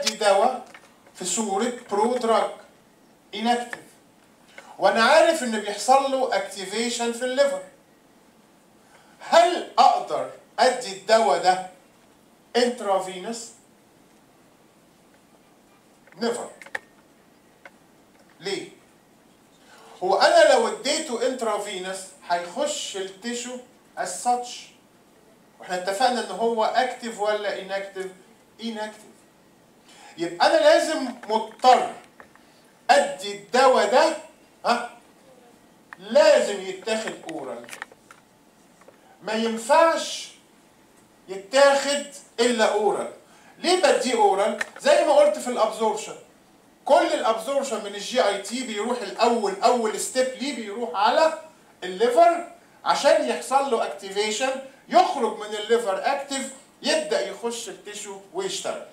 ادي دواء في صوره برو دراج انكتيف وانا عارف ان بيحصل له اكتيفيشن في الليفر هل اقدر ادي الدواء ده انترافينوس نيفر ليه هو انا لو اديته انترافينوس هيخش التيشو as such واحنا اتفقنا ان هو اكتف ولا انكتف انكتف يبقى انا لازم مضطر ادي الدواء ده ها لازم يتاخد اورال ما ينفعش يتاخد الا اورال ليه بديه اورال زي ما قلت في الابزوربشن كل الابزوربشن من الجي اي تي بيروح الاول اول ستيب ليه بيروح على الليفر عشان يحصل له اكتيفيشن يخرج من الليفر اكتف يبدا يخش التيشو ويشتغل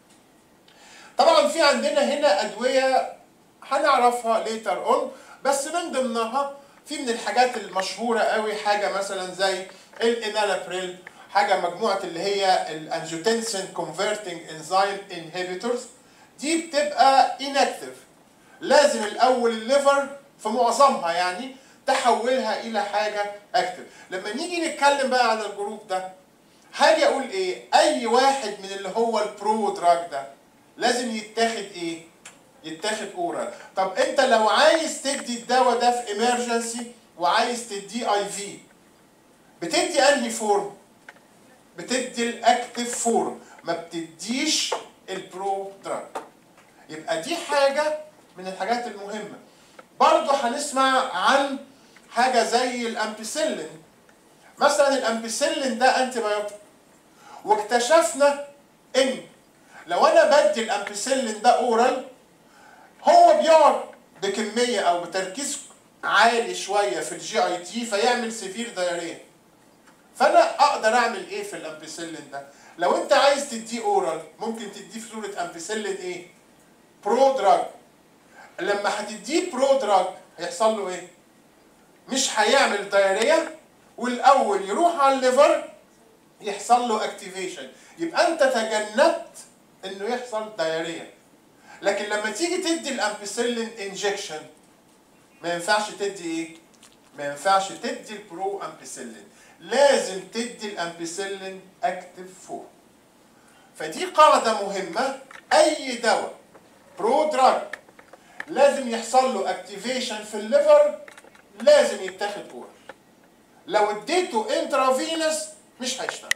طبعا في عندنا هنا ادويه هنعرفها ليتر اون بس من ضمنها في من الحاجات المشهوره قوي حاجه مثلا زي الانالابريل حاجه مجموعه اللي هي الانجيوتنسين كونفرتنج انزيم انهبيتورز دي بتبقى انكتيف لازم الاول الليفر في معظمها يعني تحولها الى حاجه اكتف لما نيجي نتكلم بقى على الجروب ده هاجي اقول ايه اي واحد من اللي هو البرو دراج ده لازم يتاخد ايه يتاخد اورال طب انت لو عايز تدي الدواء ده في امرجنسي وعايز تديه اي في بتدي انهي فورم بتدي الاكتف فورم ما بتديش البرو دراج يبقى دي حاجه من الحاجات المهمه برضه هنسمع عن حاجه زي الامبيسيلين مثلا الامبيسيلين ده انتي بايوتيك واكتشفنا ان لو انا بدي الامبيسيلين ده اورال هو بيقعد بكميه او بتركيز عالي شويه في الجي اي تي فيعمل سيفير دايريه فانا اقدر اعمل ايه في الامبيسيلين ده لو انت عايز تديه اورال ممكن تديه في صوره امبيسيلين ايه برو دراج لما هتديه برو دراج هيحصل له ايه مش هيعمل دايريه والاول يروح على الليفر يحصل له اكتيفيشن يبقى انت تجنبت انه يحصل دايريه لكن لما تيجي تدي الامبيسيلين انجكشن ما ينفعش تدي ايه ما ينفعش تدي البرو امبيسيلين لازم تدي الامبيسيلين اكتف فور فدي قاعده مهمه اي دواء برو دراج لازم يحصل له اكتيفيشن في الليفر لازم يتاخد اورال لو اديته انترافينوس مش هيشتغل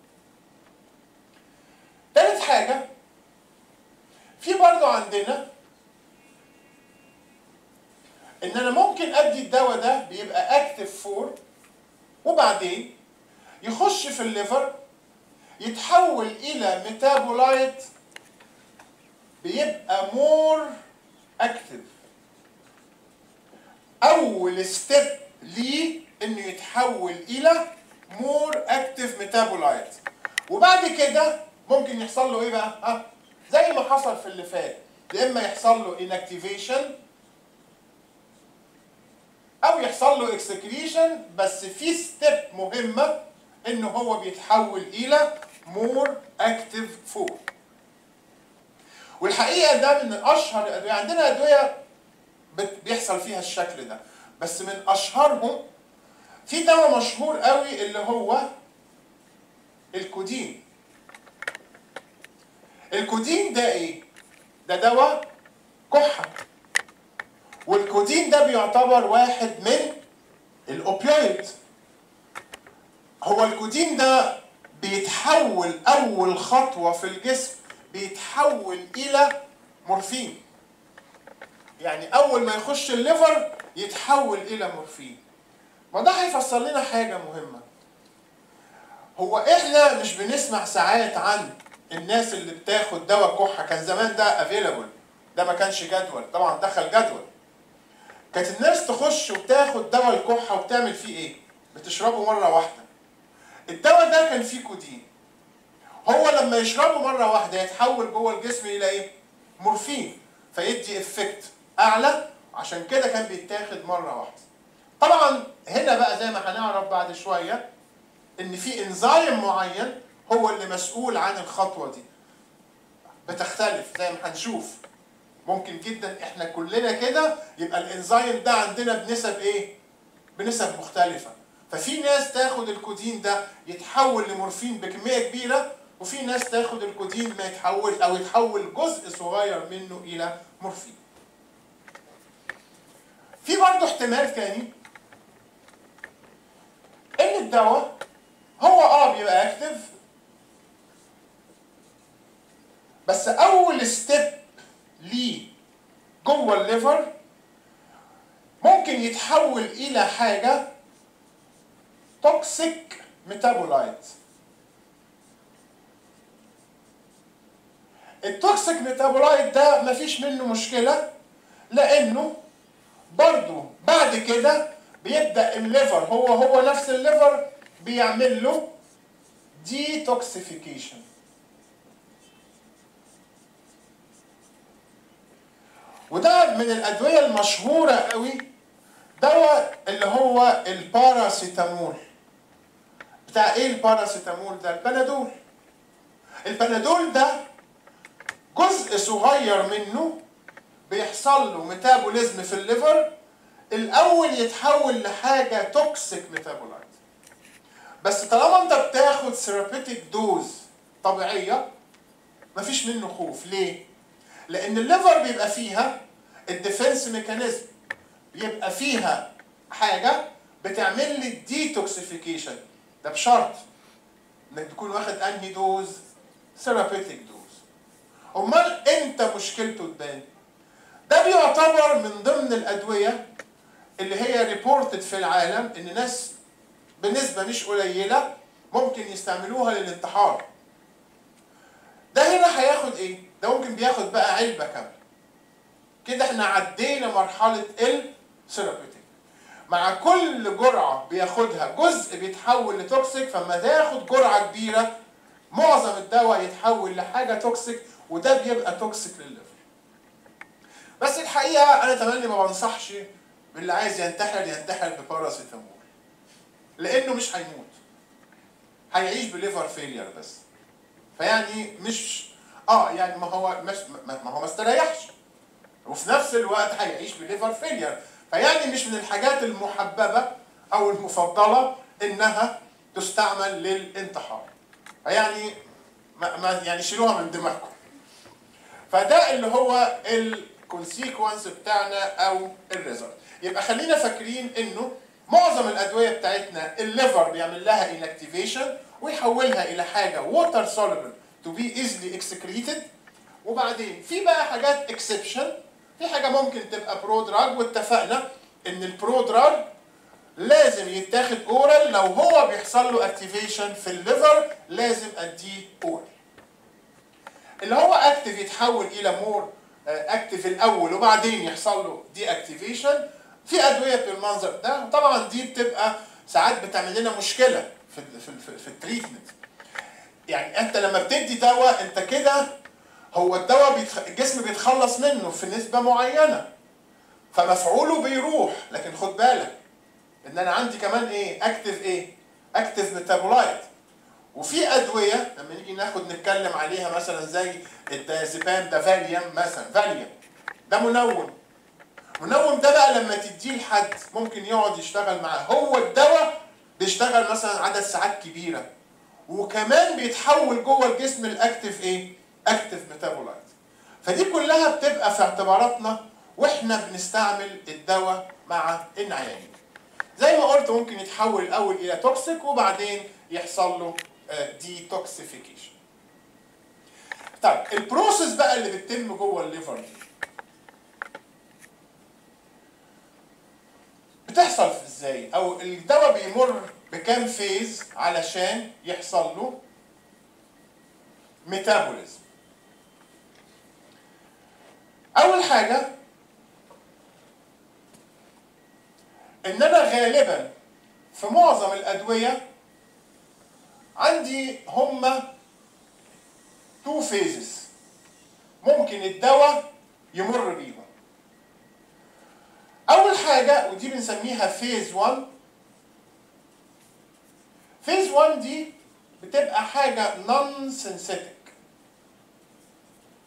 تالت حاجه في برضو عندنا ان انا ممكن ادي الدواء ده بيبقى اكتف فور وبعدين يخش في الليفر يتحول الى ميتابولايت بيبقى مور اكتف اول ستيب ليه انه يتحول الى مور اكتف ميتابولايت وبعد كده ممكن يحصل له ايه بقى ها زي ما حصل في اللي فات يا اما يحصل له انكتيفيشن او يحصل له اكسكريشن بس في ستيب مهمه ان هو بيتحول الى مور اكتف فور والحقيقه ده من اشهر الادويه عندنا ادويه بت- بيحصل فيها الشكل ده بس من اشهرهم في دواء مشهور قوي اللي هو الكودين الكودين ده ايه ده دواء كحه والكودين ده بيعتبر واحد من الاوبيويد هو الكودين ده بيتحول اول خطوه في الجسم بيتحول الى مورفين يعني اول ما يخش الليفر يتحول الى مورفين ما ده هيفسر لنا حاجه مهمه هو احنا مش بنسمع ساعات عن الناس اللي بتاخد دواء كحه كان زمان ده افيلابل ده ما كانش جدول طبعا دخل جدول كانت الناس تخش وتاخد دواء الكحه وبتعمل فيه ايه بتشربه مره واحده الدواء ده كان فيه كودين هو لما يشربه مره واحده يتحول جوه الجسم الى ايه مورفين فيدي افكت اعلى عشان كده كان بيتاخد مره واحده طبعا هنا بقى زي ما هنعرف بعد شويه ان في انزيم معين هو اللي مسؤول عن الخطوه دي بتختلف زي ما هنشوف ممكن جدا احنا كلنا كده يبقى الانزيم ده عندنا بنسب ايه بنسب مختلفه ففي ناس تاخد الكودين ده يتحول لمورفين بكميه كبيره وفي ناس تاخد الكودين ما يتحول او يتحول جزء صغير منه الى مورفين في برضه احتمال تاني ان الدواء هو اه بيبقى اكتف بس اول ستيب ليه جوه الليفر ممكن يتحول الى حاجه توكسيك ميتابولايت التوكسيك ميتابولايت ده مفيش منه مشكله لانه برضو بعد كده بيبدا الليفر هو هو نفس الليفر بيعمل له ديتوكسيفيكيشن وده من الادويه المشهوره قوي دواء اللي هو الباراسيتامول بتاع ايه الباراسيتامول ده البنادول البنادول ده جزء صغير منه بيحصل له ميتابوليزم في الليفر الاول يتحول لحاجه توكسيك ميتابولايت بس طالما انت بتاخد ثيرابيتيك دوز طبيعيه مفيش منه خوف ليه لان الليفر بيبقى فيها الديفنس ميكانيزم بيبقى فيها حاجه بتعمل لي ديتوكسيفيكيشن ده بشرط انك تكون واخد انهي دوز ثيرابيتيك دوز امال امتى مشكلته تبان ده بيعتبر من ضمن الادويه اللي هي ريبورتد في العالم ان ناس بنسبه مش قليله ممكن يستعملوها للانتحار ده هنا هياخد ايه ده ممكن بياخد بقى علبه كامله كده احنا عدينا مرحله الثيرابيوتيك مع كل جرعه بياخدها جزء بيتحول لتوكسيك فما تاخد جرعه كبيره معظم الدواء يتحول لحاجه توكسيك وده بيبقى توكسيك للليفر بس الحقيقه انا تملي ما بنصحش باللي عايز ينتحر ينتحر بباراسيتامول لانه مش هيموت هيعيش بليفر فيلير بس فيعني مش اه يعني ما هو مش ما ما هو ما استريحش وفي نفس الوقت هيعيش بليفر فيلير فيعني مش من الحاجات المحببه او المفضله انها تستعمل للانتحار فيعني ما ما يعني شيلوها من دماغكم فده اللي هو الكونسيكونس بتاعنا او الريزلت يبقى خلينا فاكرين انه معظم الادويه بتاعتنا الليفر بيعمل لها انكتيفيشن ويحولها الى حاجه ووتر soluble to be easily excreted وبعدين في بقى حاجات اكسبشن في حاجه ممكن تبقى برو دراج واتفقنا ان البرو دراج لازم يتاخد اورال لو هو بيحصل له اكتيفيشن في الليفر لازم اديه اورال اللي هو اكتف يتحول الى مور اكتف الاول وبعدين يحصل له دي اكتيفيشن في ادويه بالمنظر ده طبعا دي بتبقى ساعات بتعمل لنا مشكله في ال في ال في التريتمنت يعني انت لما بتدي دواء انت كده هو الدواء بيتخ... الجسم بيتخلص منه في نسبه معينه فمفعوله بيروح لكن خد بالك ان انا عندي كمان ايه اكتف ايه اكتف ميتابولايت وفي ادويه لما نيجي ناخد نتكلم عليها مثلا زي الدازيبام ده فاليوم مثلا فاليوم ده منوم منوم ده بقى لما تديه لحد ممكن يقعد يشتغل معاه هو الدواء بيشتغل مثلا عدد ساعات كبيره وكمان بيتحول جوه الجسم الاكتف ايه اكتف ميتابولايت فدي كلها بتبقى في اعتباراتنا واحنا بنستعمل الدواء مع العيانين زي ما قلت ممكن يتحول الاول الى توكسيك وبعدين يحصل له ديتوكسيفيكيشن طيب البروسيس بقى اللي بتتم جوه الليفر دي بتحصل ازاي او الدواء بيمر بكام فيز علشان يحصل له ميتابوليزم اول حاجه ان انا غالبا في معظم الادويه عندي هما تو فيزز ممكن الدواء يمر بيهم اول حاجه ودي بنسميها فيز 1 فيز 1 دي بتبقى حاجه نون سينثيتك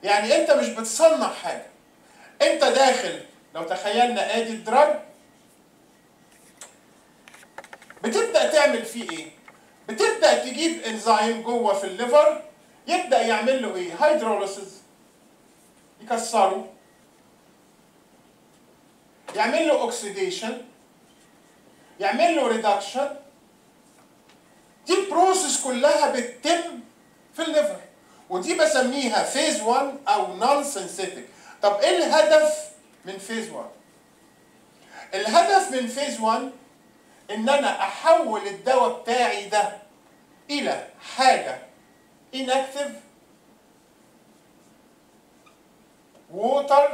يعني انت مش بتصنع حاجه انت داخل لو تخيلنا ادي الدراج بتبدا تعمل فيه ايه بتبدا تجيب انزيم جوه في الليفر يبدا يعمل له ايه هيدروليسيس يكسره يعمل له اوكسيديشن يعمل له ريدكشن دي البروسيس كلها بتتم في الليفر ودي بسميها فيز 1 او نون سنسيتك طب ايه الهدف من فيز 1 الهدف من فيز 1 ان انا احول الدواء بتاعي ده الى حاجه inactive water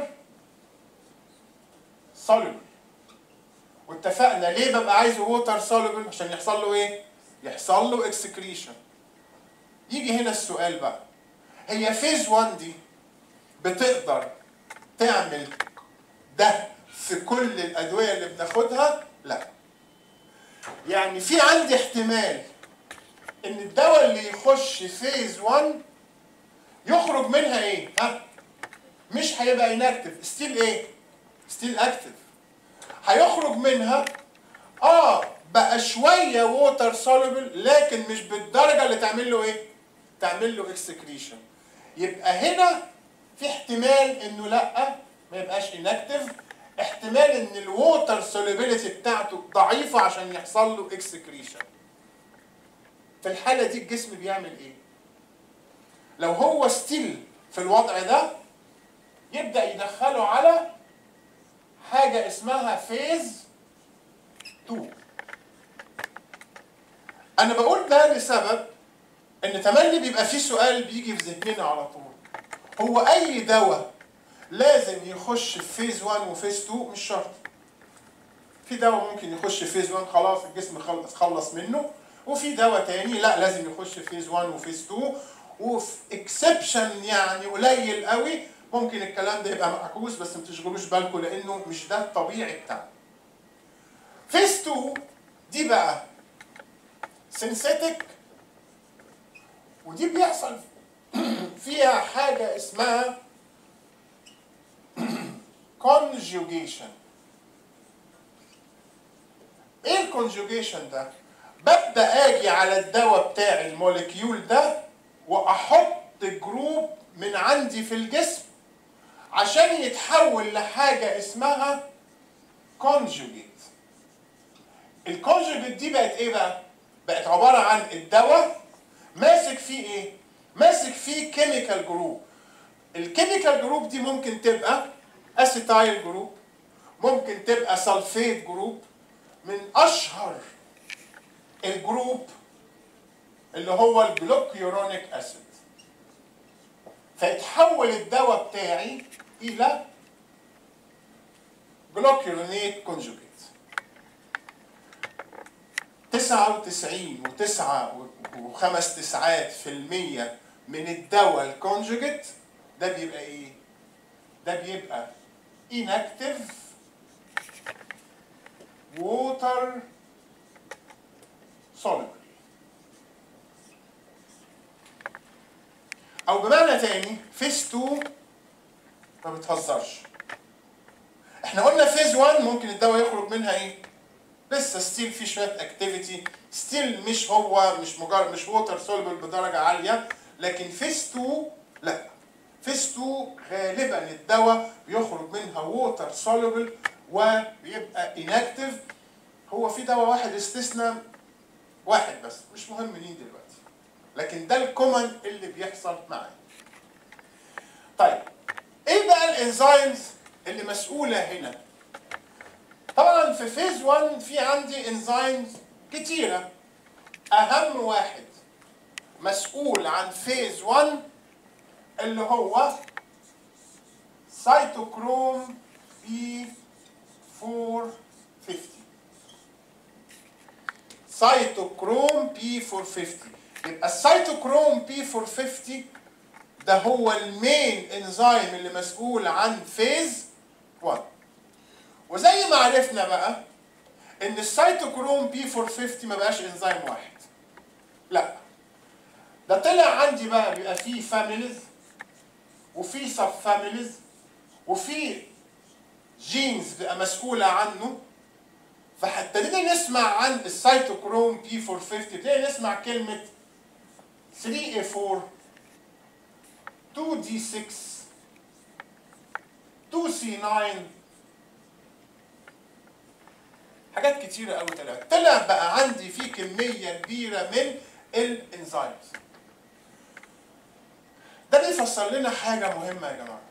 soluble واتفقنا ليه ببقى عايزه ووتر soluble عشان يحصل له ايه يحصل له اكسكريشن يجي هنا السؤال بقى هي فيز 1 دي بتقدر تعمل ده في كل الادويه اللي بناخدها لا يعني في عندي احتمال ان الدواء اللي يخش فيز 1 يخرج منها ايه ها مش هيبقى inactive ستيل ايه ستيل اكتف هيخرج منها اه بقى شويه ووتر سوليبل لكن مش بالدرجه اللي تعمل له ايه تعمل له اكسكريشن يبقى هنا في احتمال انه لا ما يبقاش انكتيف احتمال ان الووتر سوليبيليتي بتاعته ضعيفه عشان يحصل له اكسكريشن في الحاله دي الجسم بيعمل ايه لو هو ستيل في الوضع ده يبدا يدخله على حاجه اسمها فيز 2 انا بقول ده لسبب ان تملي بيبقى فيه سؤال بيجي في ذهننا على طول هو اي دواء لازم يخش في فيز 1 وفيز 2 مش شرط في دواء ممكن يخش في فيز 1 خلاص الجسم خلص خلص منه وفي دواء تاني لا لازم يخش في فيز 1 وفيز 2 وفي اكسبشن يعني قليل قوي ممكن الكلام ده يبقى معكوس بس ما تشغلوش بالكم لانه مش ده الطبيعي بتاعنا فيز 2 دي بقى سينثيتك ودي بيحصل فيها حاجة اسمها conjugation ايه الكونجوجيشن ده؟ ببدأ اجي على الدواء بتاعي الموليكيول ده واحط جروب من عندي في الجسم عشان يتحول لحاجة اسمها كونجوجيت الكونجوجيت دي بقت ايه بقى؟ بقت عبارة عن الدواء ماسك فيه ايه؟ ماسك فيه كيميكال جروب الكيميكال جروب دي ممكن تبقى اسيتايل جروب ممكن تبقى سلفيت جروب من اشهر الجروب اللي هو الجلوكيورونيك اسيد فيتحول الدواء بتاعي الى جلوكيورونيت كونجوجيت 99 وتسعة وخمس تسعات في المية من الدواء الكونجوجيت ده بيبقى ايه؟ ده بيبقى inactive water soluble او بمعنى تاني فيز 2 ما بتهزرش احنا قلنا فيز 1 ممكن الدواء يخرج منها ايه؟ لسه ستيل في شويه اكتيفيتي ستيل مش هو مش مجرد مش ووتر سولبل بدرجه عاليه لكن فيز 2 لا فيز 2 غالبا الدواء بيخرج منها ووتر سولبل وبيبقى انكتيف هو في دواء واحد استثناء واحد بس مش مهم مين دلوقتي لكن ده الكومن اللي بيحصل معايا طيب ايه بقى الانزيمز اللي مسؤوله هنا طبعا في فيز 1 في عندي انزيمز كتيره اهم واحد مسؤول عن فيز 1 اللي هو سيتوكروم بي 450 سيتوكروم بي 450 يبقى السيتوكروم بي 450 ده هو المين انزيم اللي مسؤول عن فيز 1 وزي ما عرفنا بقى ان السيتوكروم بي 450 ما بقاش انزيم واحد لا ده طلع عندي بقى بيبقى فيه فاميليز وفي سب فاميليز وفي جينز بقى مسؤوله عنه فابتدينا نسمع عن السيتوكروم بي 450 ابتدينا نسمع كلمه 3A4 2D6 2C9 حاجات كتيرة قوي طلعت طلع بقى عندي في كمية كبيرة من الانزيمز ده بيفسر لنا حاجة مهمة يا جماعة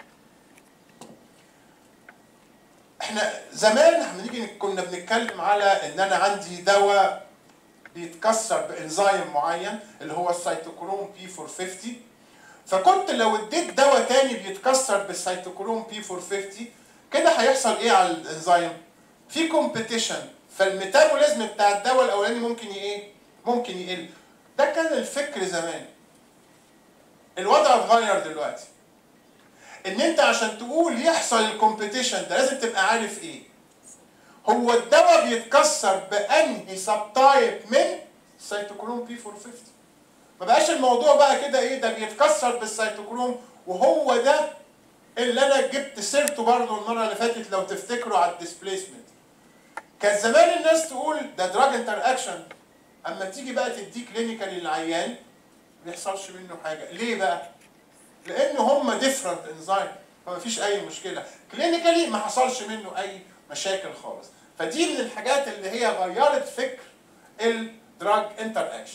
احنا زمان لما نيجي كنا بنتكلم على ان انا عندي دواء بيتكسر بانزيم معين اللي هو السيتوكروم بي 450 فكنت لو اديت دواء تاني بيتكسر بالسيتوكروم بي 450 كده هيحصل ايه على الانزيم؟ في كومبيتيشن فالميتابوليزم بتاع الدواء الاولاني ممكن ايه؟ ممكن يقل ده كان الفكر زمان الوضع اتغير دلوقتي ان انت عشان تقول يحصل الكومبيتيشن ده لازم تبقى عارف ايه هو الدواء بيتكسر بانهي سب تايب من سيتوكروم بي 450 ما بقاش الموضوع بقى كده ايه ده بيتكسر بالسيتوكروم وهو ده اللي انا جبت سيرته برضه المره اللي فاتت لو تفتكروا على الديسبيسمنت كان زمان الناس تقول ده دراج انتر اكشن اما تيجي بقى تديه كلينيكالي للعيان ما بيحصلش منه حاجه ليه بقى؟ لان هم ديفرنت انزايم فما فيش اي مشكله كلينيكالي ما حصلش منه اي مشاكل خالص فدي من الحاجات اللي هي غيرت فكر الدراج انتر اكشن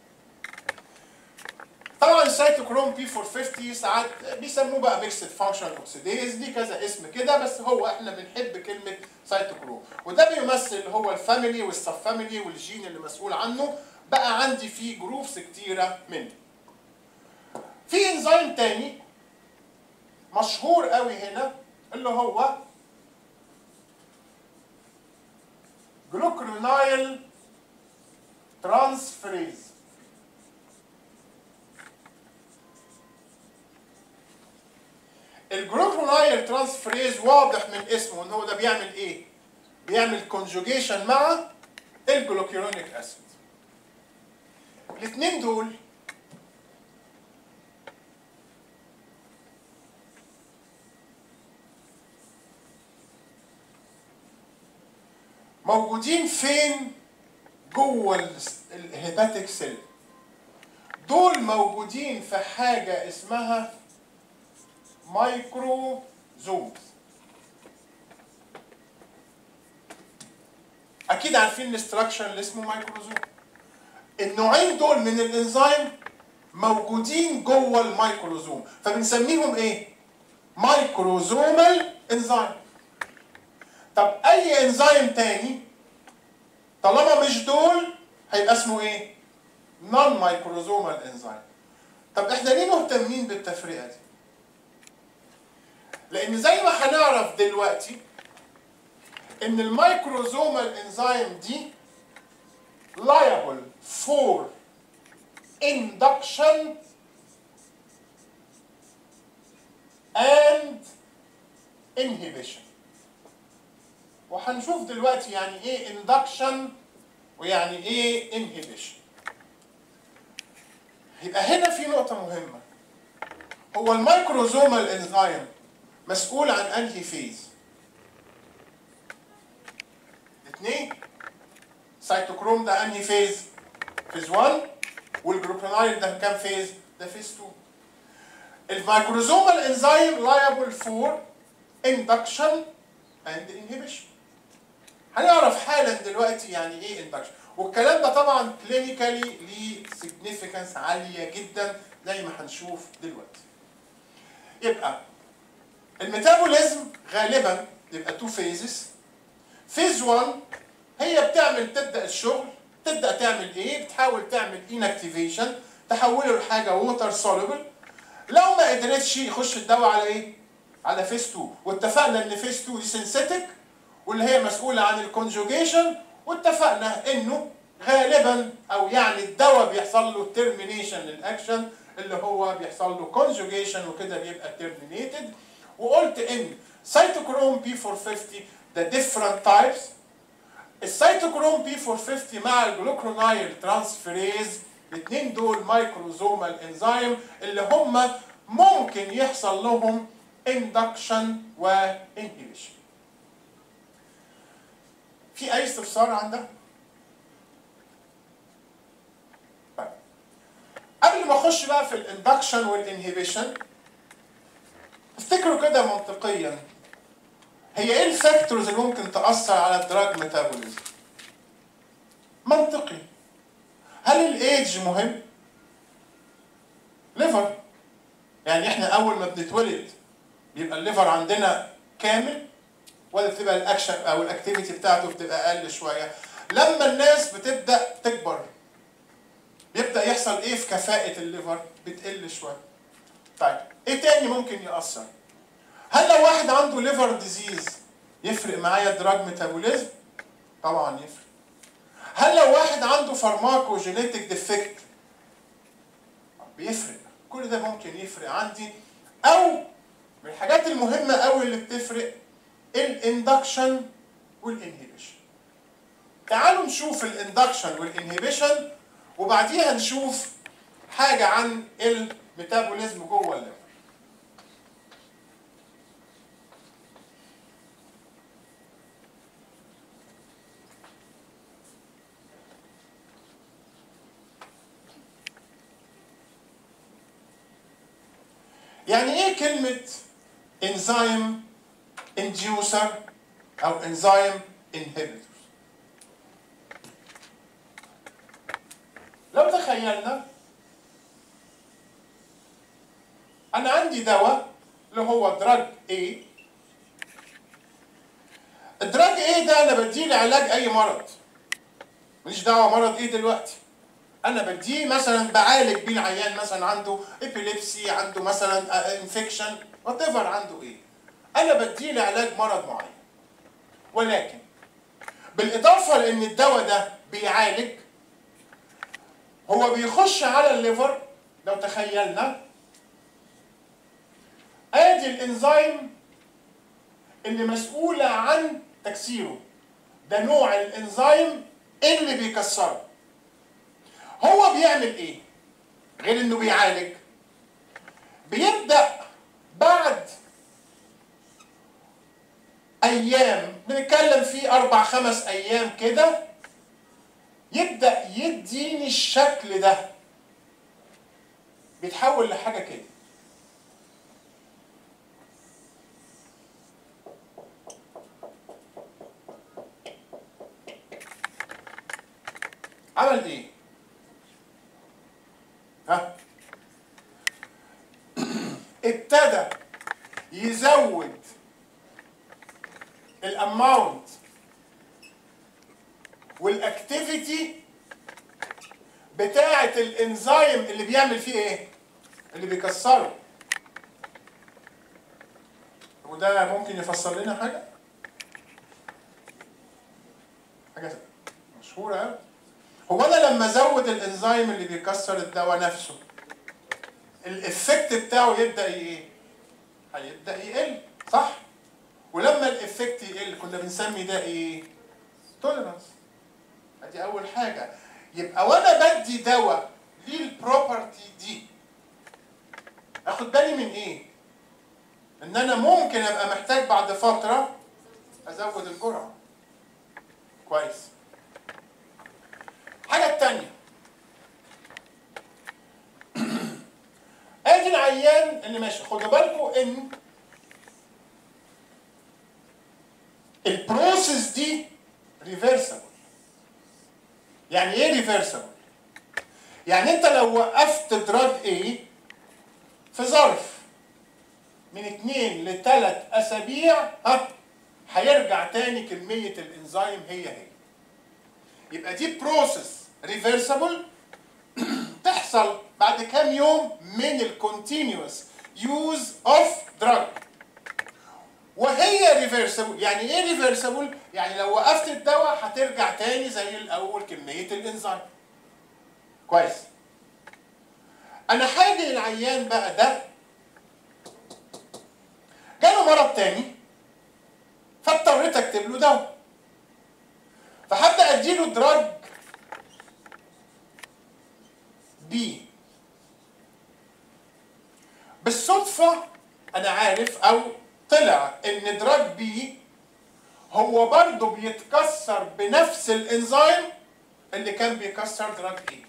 طبعا السيتوكروم بي 450 ساعات بيسموه بقى ميكسد فانكشن اوكسيديز دي كذا اسم كده بس هو احنا بنحب كلمه سيتوكروم وده بيمثل هو الفاميلي والسب فاميلي والجين اللي مسؤول عنه بقى عندي فيه جروبس كتيره منه في انزيم تاني مشهور قوي هنا اللي هو جلوكرونايل ترانسفريز الجلوكرونايل ترانسفريز واضح من اسمه ان هو ده بيعمل ايه؟ بيعمل كونجوجيشن مع الجلوكيرونيك اسيد الاثنين دول موجودين فين جوه الهيباتيك سيل دول موجودين في حاجة اسمها مايكروزومز اكيد عارفين الاستراكشر اللي اسمه مايكروزوم النوعين دول من الانزيم موجودين جوه الميكروزوم فبنسميهم ايه مايكروزومال انزيم طب اي انزيم تاني طالما مش دول هيبقى اسمه ايه نون مايكروزومال انزيم طب احنا ليه مهتمين بالتفرقه دي لان زي ما هنعرف دلوقتي ان الميكروزومال انزيم دي liable for induction and inhibition وهنشوف دلوقتي يعني ايه induction ويعني ايه inhibition يبقى هنا في نقطة مهمة هو الميكروزومال انزيم مسؤول عن انهي فيز؟ اثنين سيتوكروم ده انهي فيز؟ فيز 1 والجلوكونايل ده كام فيز؟ ده فيز 2 الميكروزومال انزيم liable for induction and inhibition هنعرف حالا دلوقتي يعني ايه اندكشن والكلام ده طبعا كلينيكالي ليه سيجنيفيكانس عاليه جدا زي ما هنشوف دلوقتي يبقى الميتابوليزم غالبا يبقى تو فيزز فيز 1 هي بتعمل تبدا الشغل تبدا تعمل ايه بتحاول تعمل انكتيفيشن تحوله لحاجه ووتر سوليبل لو ما قدرتش يخش الدواء على ايه على فيز 2 واتفقنا ان فيز 2 دي سينثيتك واللي هي مسؤوله عن الكونجوجيشن واتفقنا انه غالبا او يعني الدواء بيحصل له ترمينيشن للاكشن اللي هو بيحصل له كونجوجيشن وكده بيبقى ترمينيتد وقلت ان سيتوكروم بي 450 ده ديفرنت تايبس السيتوكروم بي 450 مع الجلوكرونايل ترانسفيريز الاثنين دول مايكروزومال انزيم اللي هم ممكن يحصل لهم induction و inhibition في اي استفسار عندك؟ طيب قبل ما اخش بقى في الاندكشن والانهبيشن افتكروا كده منطقيا هي ايه الفاكتورز اللي ممكن تاثر على الدراج ميتابوليزم منطقي هل الايدج مهم ليفر يعني احنا اول ما بنتولد بيبقى الليفر عندنا كامل ولا بتبقى الاكشن او الاكتيفيتي بتاعته بتبقى اقل شويه لما الناس بتبدا تكبر بيبدا يحصل ايه في كفاءه الليفر بتقل شويه طيب ايه تاني ممكن ياثر هل لو واحد عنده ليفر ديزيز يفرق معايا دراج ميتابوليزم طبعا يفرق هل لو واحد عنده فارماكو جينيتك ديفكت بيفرق كل ده ممكن يفرق عندي او من الحاجات المهمه قوي اللي بتفرق الاندكشن والانهبيشن تعالوا نشوف الاندكشن والانهبيشن وبعديها نشوف حاجه عن الميتابوليزم جوه الليفر يعني ايه كلمة انزيم انديوسر او انزيم انهبيتور لو تخيلنا انا عندي دواء اللي هو دراج A الدراج A ده انا بديه لعلاج اي مرض ماليش دعوه مرض ايه دلوقتي انا بديه مثلا بعالج بيه العيان مثلا عنده ابيليبسي عنده مثلا انفكشن وات ايفر عنده ايه انا بديه لعلاج مرض معين ولكن بالاضافه لان الدواء ده بيعالج هو بيخش على الليفر لو تخيلنا ادي الانزيم اللي مسؤوله عن تكسيره ده نوع الانزيم اللي بيكسره هو بيعمل ايه غير انه بيعالج بيبدا بعد ايام بنتكلم فيه اربع خمس ايام كده يبدا يديني الشكل ده بيتحول لحاجه كده عمل ايه ها ابتدى يزود الاماونت والاكتيفيتي بتاعه الانزيم اللي بيعمل فيه ايه اللي بيكسره وده ممكن يفسر لنا حاجه حاجه مشهوره قوي هو انا لما ازود الانزيم اللي بيكسر الدواء نفسه الافكت بتاعه يبدا ايه هيبدا يقل صح ولما الافكت يقل كنا بنسمي ده ايه توليرانس ادي اول حاجه يبقى وانا بدي دواء ليه البروبرتي دي اخد بالي من ايه ان انا ممكن ابقى محتاج بعد فتره ازود الجرعه كويس الحاجه الثانيه ادي العيان اللي ماشي خدوا بالكم ان البروسيس دي ريفرسبل يعني ايه ريفرسبل يعني انت لو وقفت دراج ايه في ظرف من اتنين لتلات اسابيع ها هيرجع تاني كمية الانزيم هي هي يبقى دي بروسيس ريفرسبل تحصل بعد كام يوم من الكونتينيوس يوز اوف دراج وهي ريفرسبل يعني ايه ريفرسبل يعني لو وقفت الدواء هترجع تاني زي الاول كميه الانزيم كويس انا حاجه للعيان بقى ده جاله مرض تاني فاضطريت اكتب له دواء فهبدا اديله دراج بي بالصدفه انا عارف او طلع ان دراج بي هو برضه بيتكسر بنفس الانزيم اللي كان بيكسر دراج ايه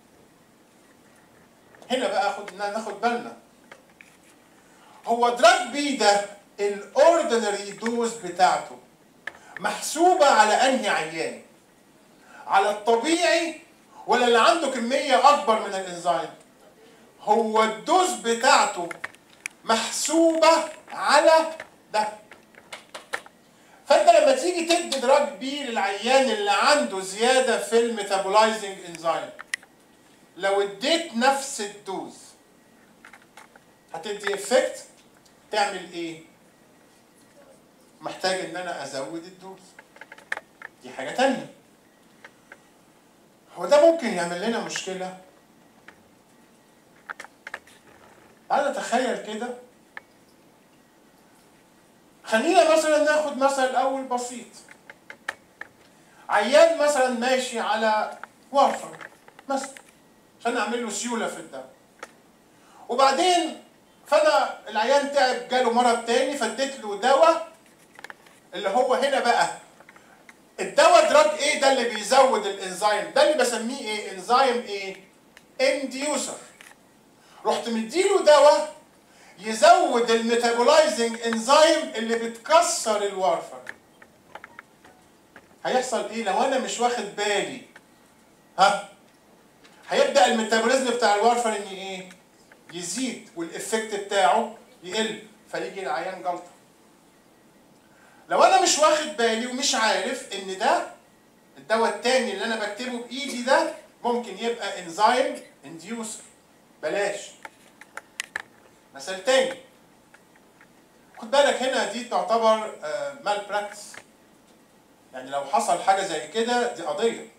هنا بقى اخد ناخد بالنا هو دراج بي ده الاوردينري دوز بتاعته محسوبه على انهي عيان على الطبيعي ولا اللي عنده كميه اكبر من الانزيم هو الدوز بتاعته محسوبه على ده فانت لما تيجي تدي دراج بي للعيان اللي عنده زياده في الميتابولايزنج انزيم لو اديت نفس الدوز هتدي افكت تعمل ايه محتاج ان انا ازود الدوز دي حاجه تانية هو ده ممكن يعمل لنا مشكله تعال نتخيل كده خلينا مثلا ناخد مثل اول بسيط عيان مثلا ماشي على وافر مثلا عشان نعمل له سيوله في الدم وبعدين فانا العيان تعب جاله مرض تاني فاديت له دواء اللي هو هنا بقى الدواء دراج ايه ده اللي بيزود الانزيم ده اللي بسميه ايه انزيم ايه انديوسر رحت مديله دواء يزود الميتابولايزنج انزيم اللي بتكسر الوارفر هيحصل ايه لو انا مش واخد بالي ها هيبدا الميتابوليزم بتاع الوارفر ان ايه يزيد والافكت بتاعه يقل فيجي العيان جلطه لو انا مش واخد بالي ومش عارف ان ده الدواء التاني اللي انا بكتبه بايدي ده ممكن يبقى انزيم انديوسر بلاش مثال تاني خد بالك هنا دي تعتبر مال براكتس يعني لو حصل حاجه زي كده دي قضيه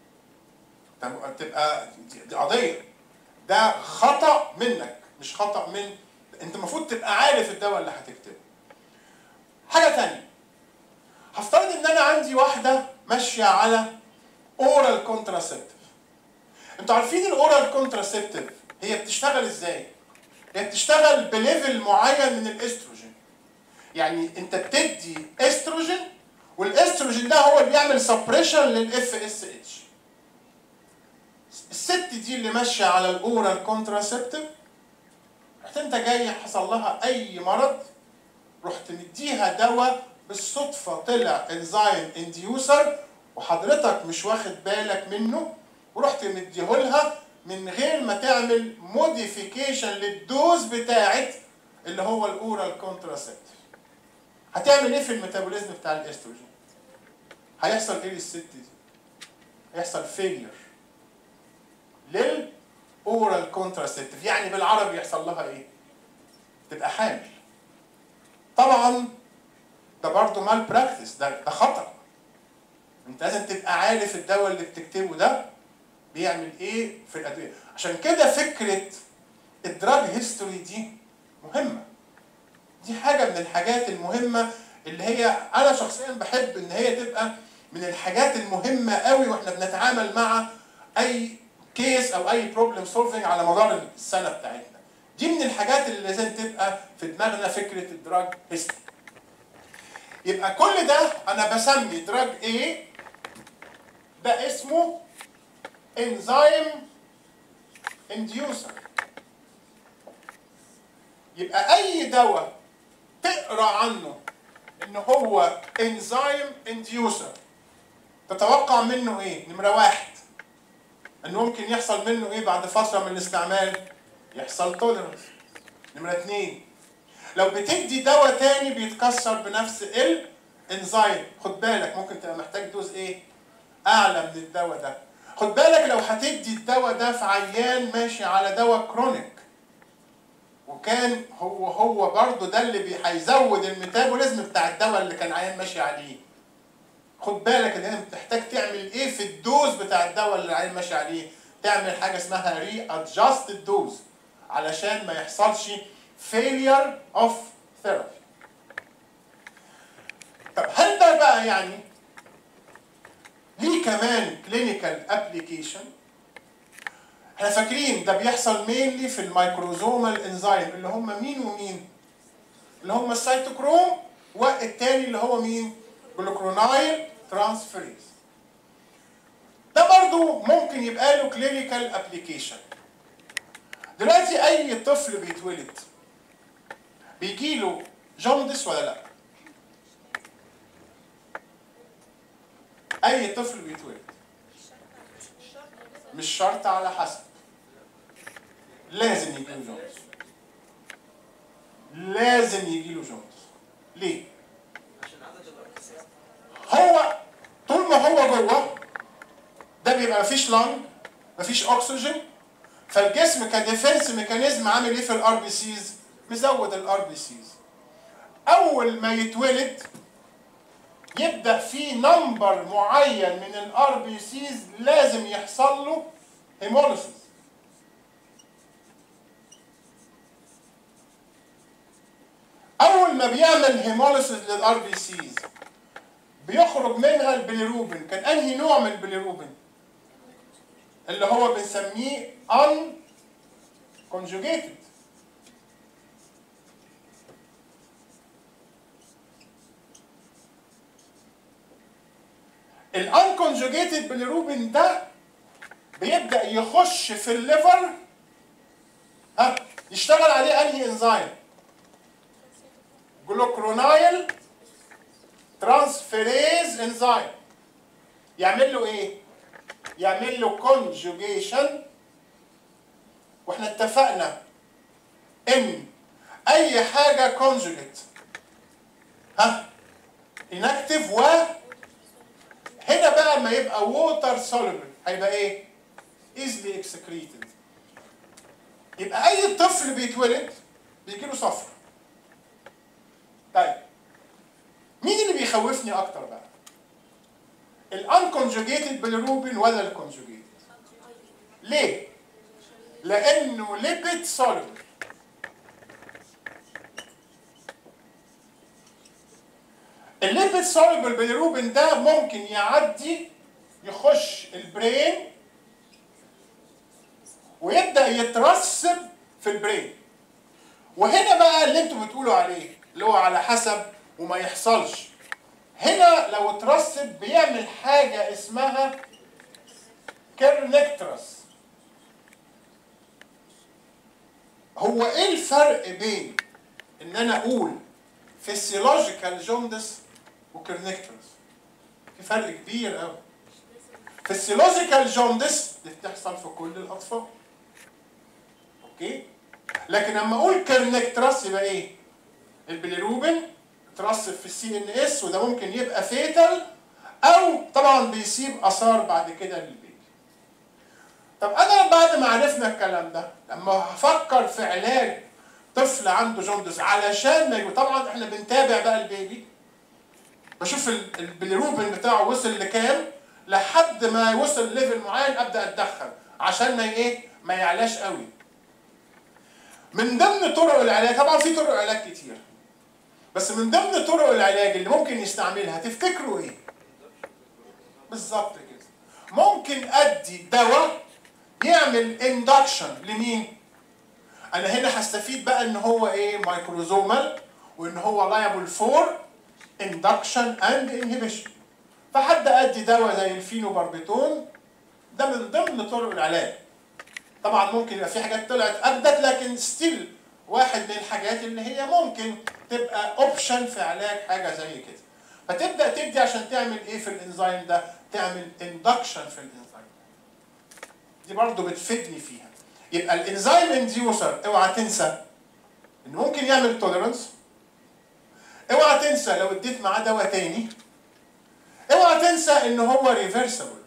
تبقى دي قضيه ده خطا منك مش خطا من انت المفروض تبقى عارف الدواء اللي هتكتبه حاجه تانية هفترض ان انا عندي واحده ماشيه على اورال كونتراسبتيف انتوا عارفين الاورال كونتراسبتيف هي بتشتغل ازاي هي بتشتغل بليفل معين من الاستروجين يعني انت بتدي استروجين والاستروجين ده هو اللي بيعمل سبريشن للاف اس اتش الست دي اللي ماشيه على الاورال كونتراسبتيف رحت انت جاي حصل لها اي مرض رحت مديها دواء بالصدفه طلع انزيم انديوسر وحضرتك مش واخد بالك منه ورحت مديهولها من غير ما تعمل موديفيكيشن للدوز بتاعت اللي هو الاورال كونتراسبتيف هتعمل ايه في الميتابوليزم بتاع الاستروجين هيحصل ايه للست دي هيحصل فيلير للاورال كونتراسبتيف يعني بالعربي يحصل لها ايه تبقى حامل طبعا ده برضه مال براكتس ده ده خطر انت لازم تبقى عارف الدواء اللي بتكتبه ده بيعمل ايه في الادويه عشان كده فكره الدراج هيستوري دي مهمه دي حاجه من الحاجات المهمه اللي هي انا شخصيا بحب ان هي تبقى من الحاجات المهمه قوي واحنا بنتعامل مع اي كيس او اي بروبلم سولفنج على مدار السنه بتاعتنا دي من الحاجات اللي لازم تبقى في دماغنا فكره الدراج هيستوري يبقى كل ده انا بسمي دراج ايه ده اسمه انزيم انديوسر يبقى اي دواء تقرا عنه ان هو انزيم انديوسر تتوقع منه ايه نمره واحد انه ممكن يحصل منه ايه بعد فتره من الاستعمال يحصل توليرنس نمره اتنين لو بتدي دواء تاني بيتكسر بنفس الانزيم خد بالك ممكن تبقى محتاج دوز ايه اعلى من الدواء ده خد بالك لو هتدي الدواء ده في عيان ماشي على دواء كرونيك وكان هو هو برضه ده اللي هيزود الميتابوليزم بتاع الدواء اللي كان عيان ماشي عليه خد بالك ان انت بتحتاج تعمل ايه في الدوز بتاع الدواء اللي العيان ماشي عليه تعمل حاجه اسمها ري ادجاست الدوز علشان ما يحصلش فيلير اوف ثيرابي طب هل ده بقى يعني ليه كمان كلينيكال ابلكيشن احنا فاكرين ده بيحصل مينلي في الميكروزومال انزيم اللي هم مين ومين اللي هم السيتوكروم والتاني اللي هو مين جلوكرونايل ترانسفيريز ده برضو ممكن يبقى له كلينيكال ابلكيشن دلوقتي اي طفل بيتولد بيجيله جوندس ولا لا اي طفل بيتولد مش شرط على حسب لازم يجيله جوندس لازم يجيله جوندس ليه هو طول ما هو جوه ده بيبقى مفيش لانج مفيش اكسجين فالجسم كديفنس ميكانيزم عامل ايه في الار بي سيز مزود الار بي سيز اول ما يتولد يبدا في نمبر معين من الار بي سيز لازم يحصل له هيموليسيس اول ما بيعمل هيموليسيس للار بي سيز بيخرج منها البيليروبين كان انهي نوع من البيليروبين اللي هو بنسميه ان conjugated الانكونجوجيتد بالروبين ده بيبدا يخش في الليفر ها يشتغل عليه انهي انزيم جلوكرونايل ترانسفيريز انزيم يعمل له ايه يعمل له كونجوجيشن واحنا اتفقنا ان اي حاجه كونجوجيت ها انكتيف و هنا بقى ما يبقى ووتر سوليبل هيبقى ايه easily excreted يبقى اي طفل بيتولد بيجي له صفر طيب مين اللي بيخوفني اكتر بقى الانكونجوجيتد بالروبين ولا الكونجوجيتد ليه لانه ليبيد سوليبل الليبيد سوليبل بالروبين ده ممكن يعدي يخش البرين ويبدا يترسب في البرين وهنا بقى اللي انتوا بتقولوا عليه اللي هو على حسب وما يحصلش هنا لو اترسب بيعمل حاجه اسمها كيرنكترس هو ايه الفرق بين ان انا اقول فيسيولوجيكال جوندس وكرنكترس في فرق كبير قوي فيسيولوجيكال جوندس دي بتحصل في كل الاطفال اوكي لكن لما اقول كرنكترس يبقى ايه البيليروبين اترسب في السي ان اس وده ممكن يبقى فيتال او طبعا بيسيب اثار بعد كده للبيبي طب انا بعد ما عرفنا الكلام ده لما هفكر في علاج طفل عنده جوندس علشان ما يجو طبعا احنا بنتابع بقى البيبي بشوف ال- البيليروبين بتاعه وصل لكام لحد ما يوصل ليفل معين ابدا اتدخل عشان ما ايه ما يعلاش قوي من ضمن طرق العلاج طبعا في طرق علاج كتير بس من ضمن طرق العلاج اللي ممكن يستعملها تفتكروا ايه بالظبط كده ممكن ادي دواء يعمل اندكشن لمين انا هنا هستفيد بقى ان هو ايه مايكروزومال وان هو لايبل فور اندكشن اند انهبيشن فحد ادي دواء زي الفينوباربيتون ده من ضمن طرق العلاج طبعا ممكن يبقى في حاجات طلعت ابدت لكن ستيل واحد من الحاجات اللي هي ممكن تبقى اوبشن في علاج حاجه زي كده فتبدا تدي عشان تعمل ايه في الانزيم ده تعمل اندكشن في الانزيم دي برضه بتفيدني فيها يبقى الانزيم انديوسر اوعى تنسى انه ممكن يعمل توليرنس اوعى تنسى لو اديت معاه دواء تاني اوعى تنسى ان هو ريفرسبل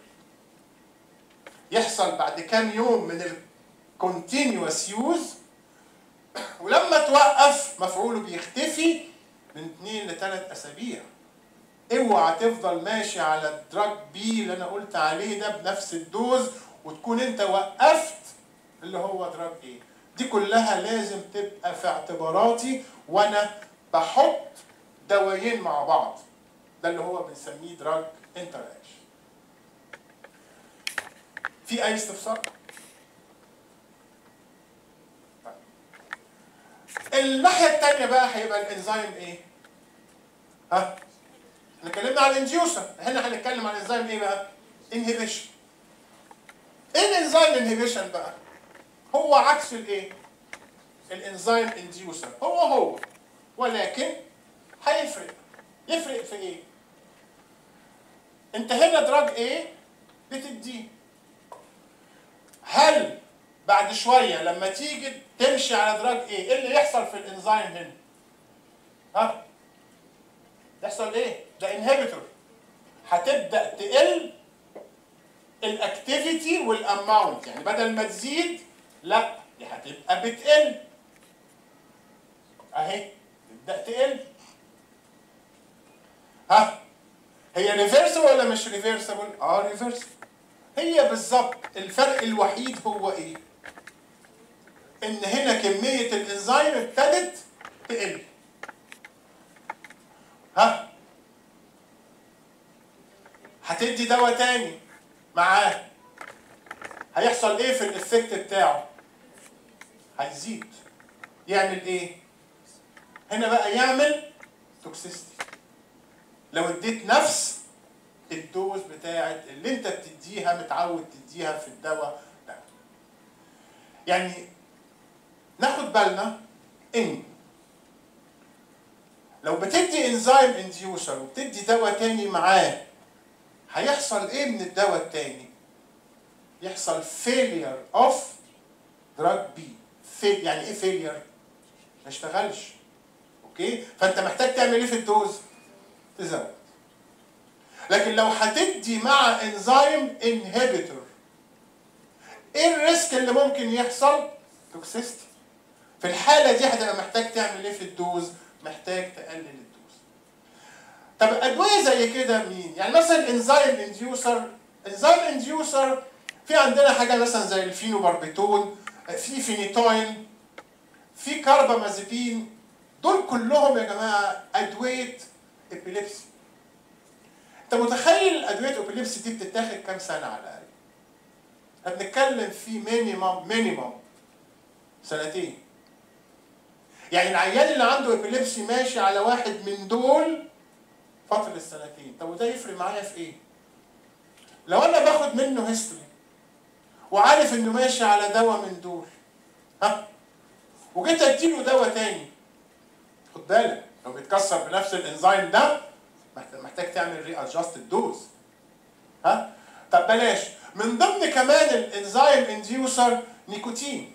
يحصل بعد كام يوم من الكونتينيوس يوز ولما توقف مفعوله بيختفي من 2 ل 3 اسابيع اوعى تفضل ماشي على الدراج بي اللي انا قلت عليه ده بنفس الدوز وتكون انت وقفت اللي هو دراج ايه دي كلها لازم تبقى في اعتباراتي وانا بحط دوايين مع بعض ده اللي هو بنسميه دراج انتراكشن في اي استفسار الناحيه الثانيه بقى هيبقى الانزيم ايه؟ ها؟ احنا اتكلمنا على الانديوسر هنا هنتكلم عن الانزيم ايه بقى؟ انهبيشن ايه الانزيم انهبيشن بقى؟ هو عكس الايه؟ الانزيم انديوسر هو هو ولكن هيفرق يفرق في ايه؟ انت هنا دراج ايه بتديه هل بعد شويه لما تيجي تمشي على دراج ايه ايه اللي يحصل في الانزيم هنا؟ ها؟ يحصل ايه؟ ده انهبيتور هتبدا تقل الاكتيفيتي والاماونت يعني بدل ما تزيد لا دي هتبقى بتقل اهي تبدا تقل ها هي ريفرسبل ولا مش ريفرسبل؟ اه ريفرسبل هي بالظبط الفرق الوحيد هو ايه؟ ان هنا كميه الانزيم ابتدت تقل ها هتدي دواء تاني معاه هيحصل ايه في الافكت بتاعه هيزيد يعمل ايه هنا بقى يعمل توكسيستي لو اديت نفس الدوز بتاعت اللي انت بتديها متعود تديها في الدواء ده يعني ناخد بالنا ان لو بتدي انزيم انديوسر وبتدي دواء تاني معاه هيحصل ايه من الدواء التاني؟ يحصل failure of drug B Fail يعني ايه failure؟ ما اشتغلش اوكي؟ فانت محتاج تعمل ايه في الدوز؟ تزود لكن لو هتدي مع انزيم انهبيتور ايه الريسك اللي ممكن يحصل؟ توكسيستي في الحالة دي هتبقى محتاج تعمل ايه في الدوز؟ محتاج تقلل الدوز. طب ادوية زي كده مين؟ يعني مثلا انزيم انديوسر انزيم انديوسر في عندنا حاجة مثلا زي الفينوباربيتون في فينيتوين في كاربامازيبين دول كلهم يا جماعة أدوية إبيليبسي. أنت متخيل أدوية إبيليبسي دي بتتاخد كام سنة على الأقل؟ احنا بنتكلم في مينيمم مينيمم سنتين. يعني العيان اللي عنده ابيليبسي ماشي على واحد من دول فترة سنتين طب وده يفرق معايا في ايه لو انا باخد منه هيستوري وعارف انه ماشي على دواء من دول ها وجيت اديله دواء تاني خد بالك لو بيتكسر بنفس الانزيم ده محتاج تعمل ري ادجست الدوز ها طب بلاش من ضمن كمان الانزيم انديوسر نيكوتين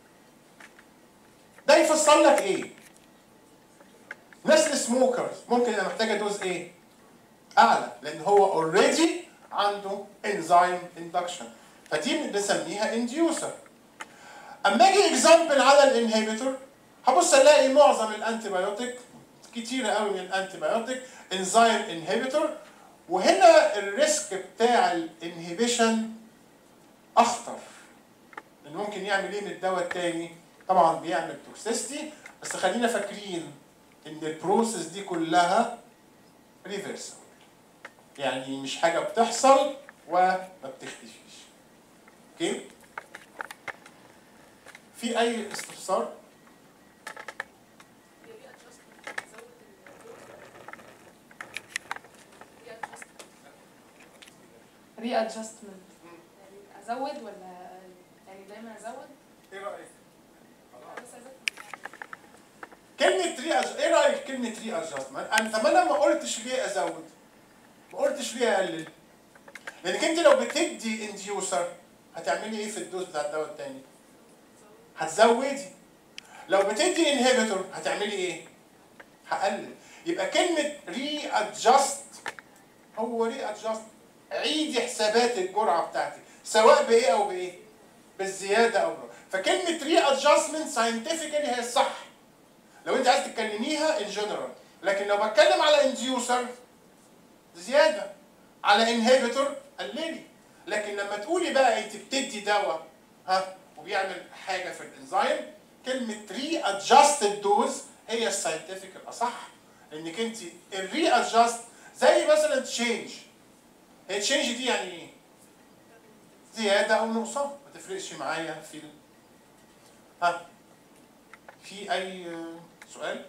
ده يفسر لك ايه؟ ناس السموكرز ممكن يبقى محتاجه دوز ايه؟ اعلى لان هو اوريدي عنده انزيم اندكشن فدي بنسميها انديوسر اما اجي اكزامبل على الانهبيتور هبص الاقي معظم الانتي بايوتيك كتيره قوي من الانتي بايوتيك انزيم انهبيتور وهنا الريسك بتاع الانهبيشن اخطر لان ممكن يعمل ايه من الدواء التاني طبعا بيعمل توكسيستي بس خلينا فاكرين ان البروسيس دي كلها ريفرسبل يعني مش حاجه بتحصل وما بتختفيش اوكي في اي استفسار ري ادجستمنت يعني ازود ولا يعني دايما ازود ايه رايك بس ازود كلمة ري أج... ايه رأيك في كلمة ري ادجستمنت؟ انت ما انا ما قلتش ليه ازود ما قلتش ليه اقلل لانك انت لو بتدي انديوسر هتعملي ايه في الدوز بتاع الدواء التاني؟ هتزودي لو بتدي انهبيتور هتعملي ايه؟ هقلل يبقى كلمة ري ادجست هو ري ادجست عيدي حسابات الجرعة بتاعتك سواء بايه او بايه؟ بالزيادة او بالنقص. فكلمة ري ادجستمنت ساينتفكالي هي الصح لو انت عايز تتكلميها ان جنرال لكن لو بتكلم على انديوسر زياده على انهبيتور قللي لكن لما تقولي بقى انت بتدي دواء ها وبيعمل حاجه في الانزيم كلمه ري ادجستد دوز هي الساينتفك الاصح لانك انت الري ادجست زي مثلا تشينج هي تشينج دي يعني ايه؟ زياده او نقصان ما تفرقش معايا في ال... ها في اي سؤال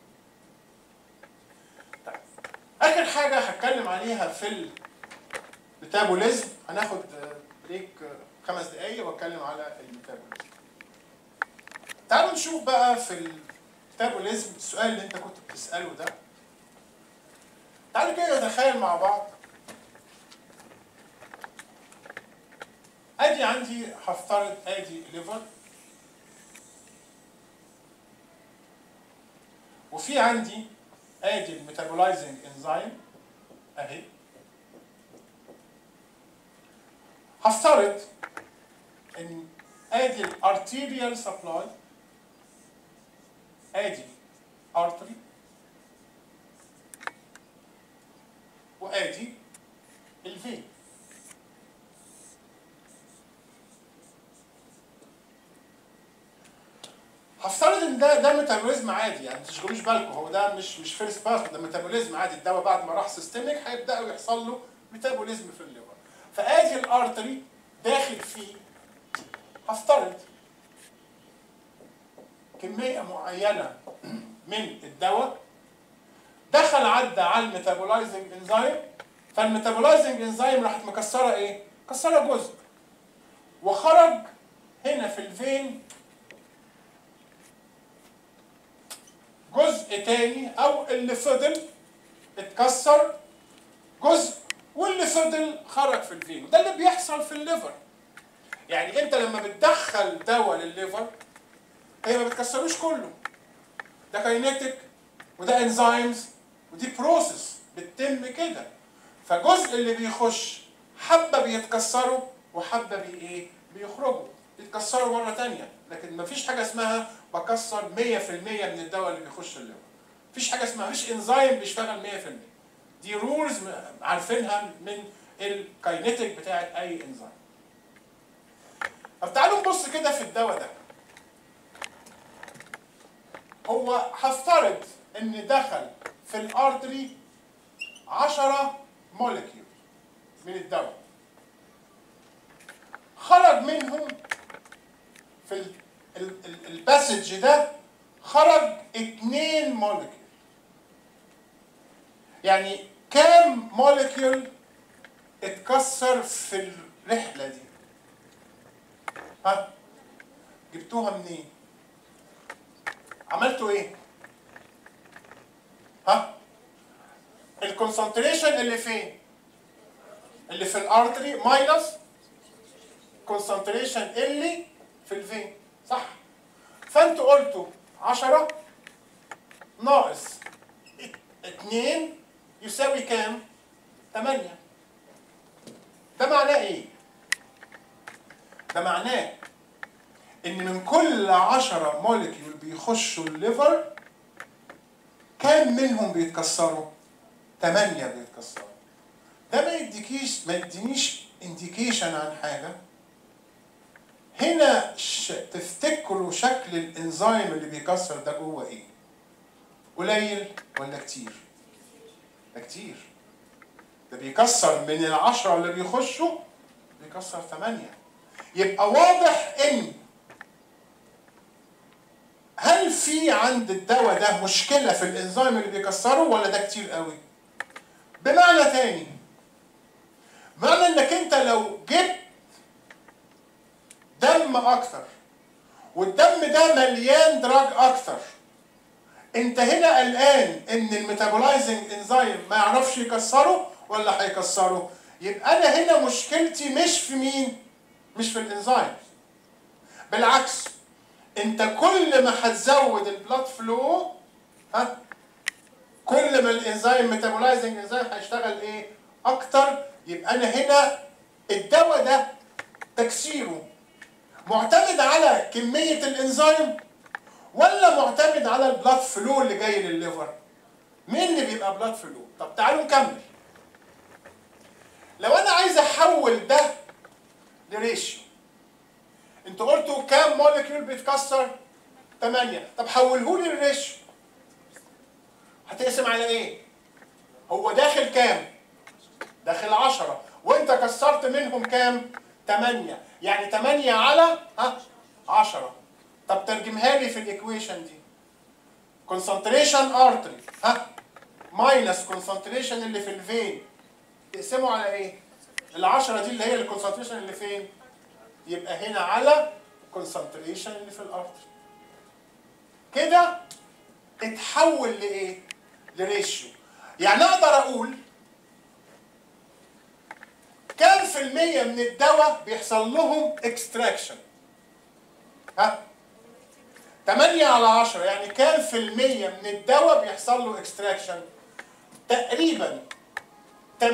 طيب اخر حاجه هتكلم عليها في الميتابوليزم هناخد بريك خمس دقايق واتكلم على الميتابوليزم تعالوا نشوف بقى في الميتابوليزم السؤال اللي انت كنت بتساله ده تعالوا كده نتخيل مع بعض ادي عندي هفترض ادي ليفر وفي عندي ادي الميتابولايزنج انزيم اهي هفترض ان ادي الارتيريال سبلاي ادي ارتري وادي الفين هفترض ان ده ده ميتابوليزم عادي يعني ما تشغلوش بالكم هو ده مش مش فيرست باس ده ميتابوليزم عادي الدواء بعد ما راح سيستميك هيبداوا يحصل له ميتابوليزم في الليفر فادي الارتري داخل فيه هفترض كميه معينه من الدواء دخل عدى على الميتابولايزنج انزيم فالميتابولايزنج انزيم راحت مكسره ايه؟ مكسره جزء وخرج هنا في الفين جزء تاني او اللي فضل اتكسر جزء واللي فضل خرج في الفين وده اللي بيحصل في الليفر يعني انت لما بتدخل دواء للليفر هي ما بتكسروش كله ده كاينيتيك وده انزيمز ودي بروسيس بتتم كده فجزء اللي بيخش حبه بيتكسروا وحبه بي ايه بيخرجوا يتكسروا مره تانية لكن ما فيش حاجه اسمها بكسر 100% من الدواء اللي بيخش الليفر مفيش حاجه اسمها مفيش انزيم بيشتغل 100% دي رولز عارفينها من الكاينيتيك بتاعت اي انزيم طب تعالوا نبص كده في الدواء ده هو هفترض ان دخل في الارتري 10 مولكيول من الدواء خرج منهم في ال- ال- ال- الباسج ده خرج 2 مولكيول يعني كام مولكيول اتكسر في الرحله دي ها جبتوها منين عملتوا ايه ها الكونسنتريشن اللي فين اللي في الارتري ماينس كونسنتريشن اللي في الفين صح فانتوا قلتوا 10 ناقص 2 يساوي كام 8 ده معناه ايه ده معناه ان من كل 10 مولكيول بيخشوا الليفر كام منهم بيتكسروا 8 بيتكسروا ده ما يديكيش ما يدينيش انديكيشن عن حاجه هنا ش... تفتكروا شكل الانزيم اللي بيكسر ده جوه ايه قليل ولا كتير ده كتير ده بيكسر من العشرة اللي بيخشوا بيكسر ثمانية يبقى واضح ان هل في عند الدواء ده مشكلة في الانزيم اللي بيكسره ولا ده كتير قوي بمعنى تاني معنى انك انت لو جبت دم اكتر والدم ده مليان دراج اكتر انت هنا قلقان ان الميتابولايزنج انزيم ما يعرفش يكسره ولا هيكسره يبقى انا هنا مشكلتي مش في مين مش في الانزيم بالعكس انت كل ما هتزود البلاد فلو ها كل ما الانزيم ميتابولايزنج انزيم هيشتغل ايه اكتر يبقى انا هنا الدواء ده تكسيره معتمد على كمية الانزيم ولا معتمد على البلاد فلو اللي جاي للليفر مين اللي بيبقى بلاد فلو طب تعالوا نكمل لو انا عايز احول ده لريشيو انتوا قلتوا كام مولكيول بيتكسر 8 طب حوله لي الريشيو هتقسم على ايه هو داخل كام داخل 10 وانت كسرت منهم كام 8 يعني 8 على ها 10 طب ترجمها لي في الايكويشن دي concentration artery ها ماينس concentration اللي في الفين تقسمه على ايه؟ العشرة دي اللي هي الكونسنتريشن اللي فين؟ يبقى هنا على concentration اللي في الارتري كده اتحول لايه؟ لريشيو يعني اقدر اقول كام في المية من الدواء بيحصل لهم اكستراكشن؟ ها؟ 8 على 10 يعني كام في المية من الدواء بيحصل له اكستراكشن؟ تقريبا 80%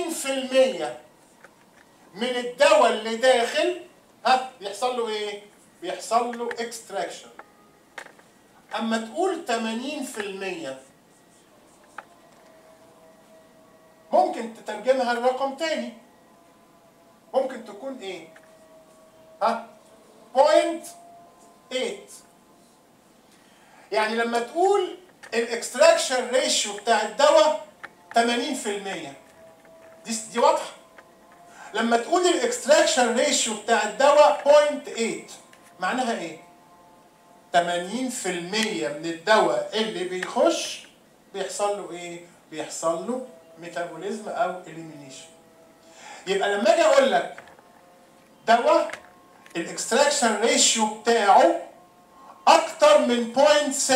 من الدواء اللي داخل ها بيحصل له ايه؟ بيحصل له اكستراكشن. اما تقول 80% ممكن تترجمها لرقم تاني. ممكن تكون ايه؟ ها؟ بوينت 8 يعني لما تقول الاكستراكشن ريشيو بتاع الدواء 80% دي دي واضحه لما تقول الاكستراكشن ريشيو بتاع الدواء 0.8 معناها ايه 80% من الدواء اللي بيخش بيحصل له ايه بيحصل له ميتابوليزم او اليمينيشن يبقى لما اجي اقول لك دواء الاكستراكشن ريشيو بتاعه اكتر من 0.7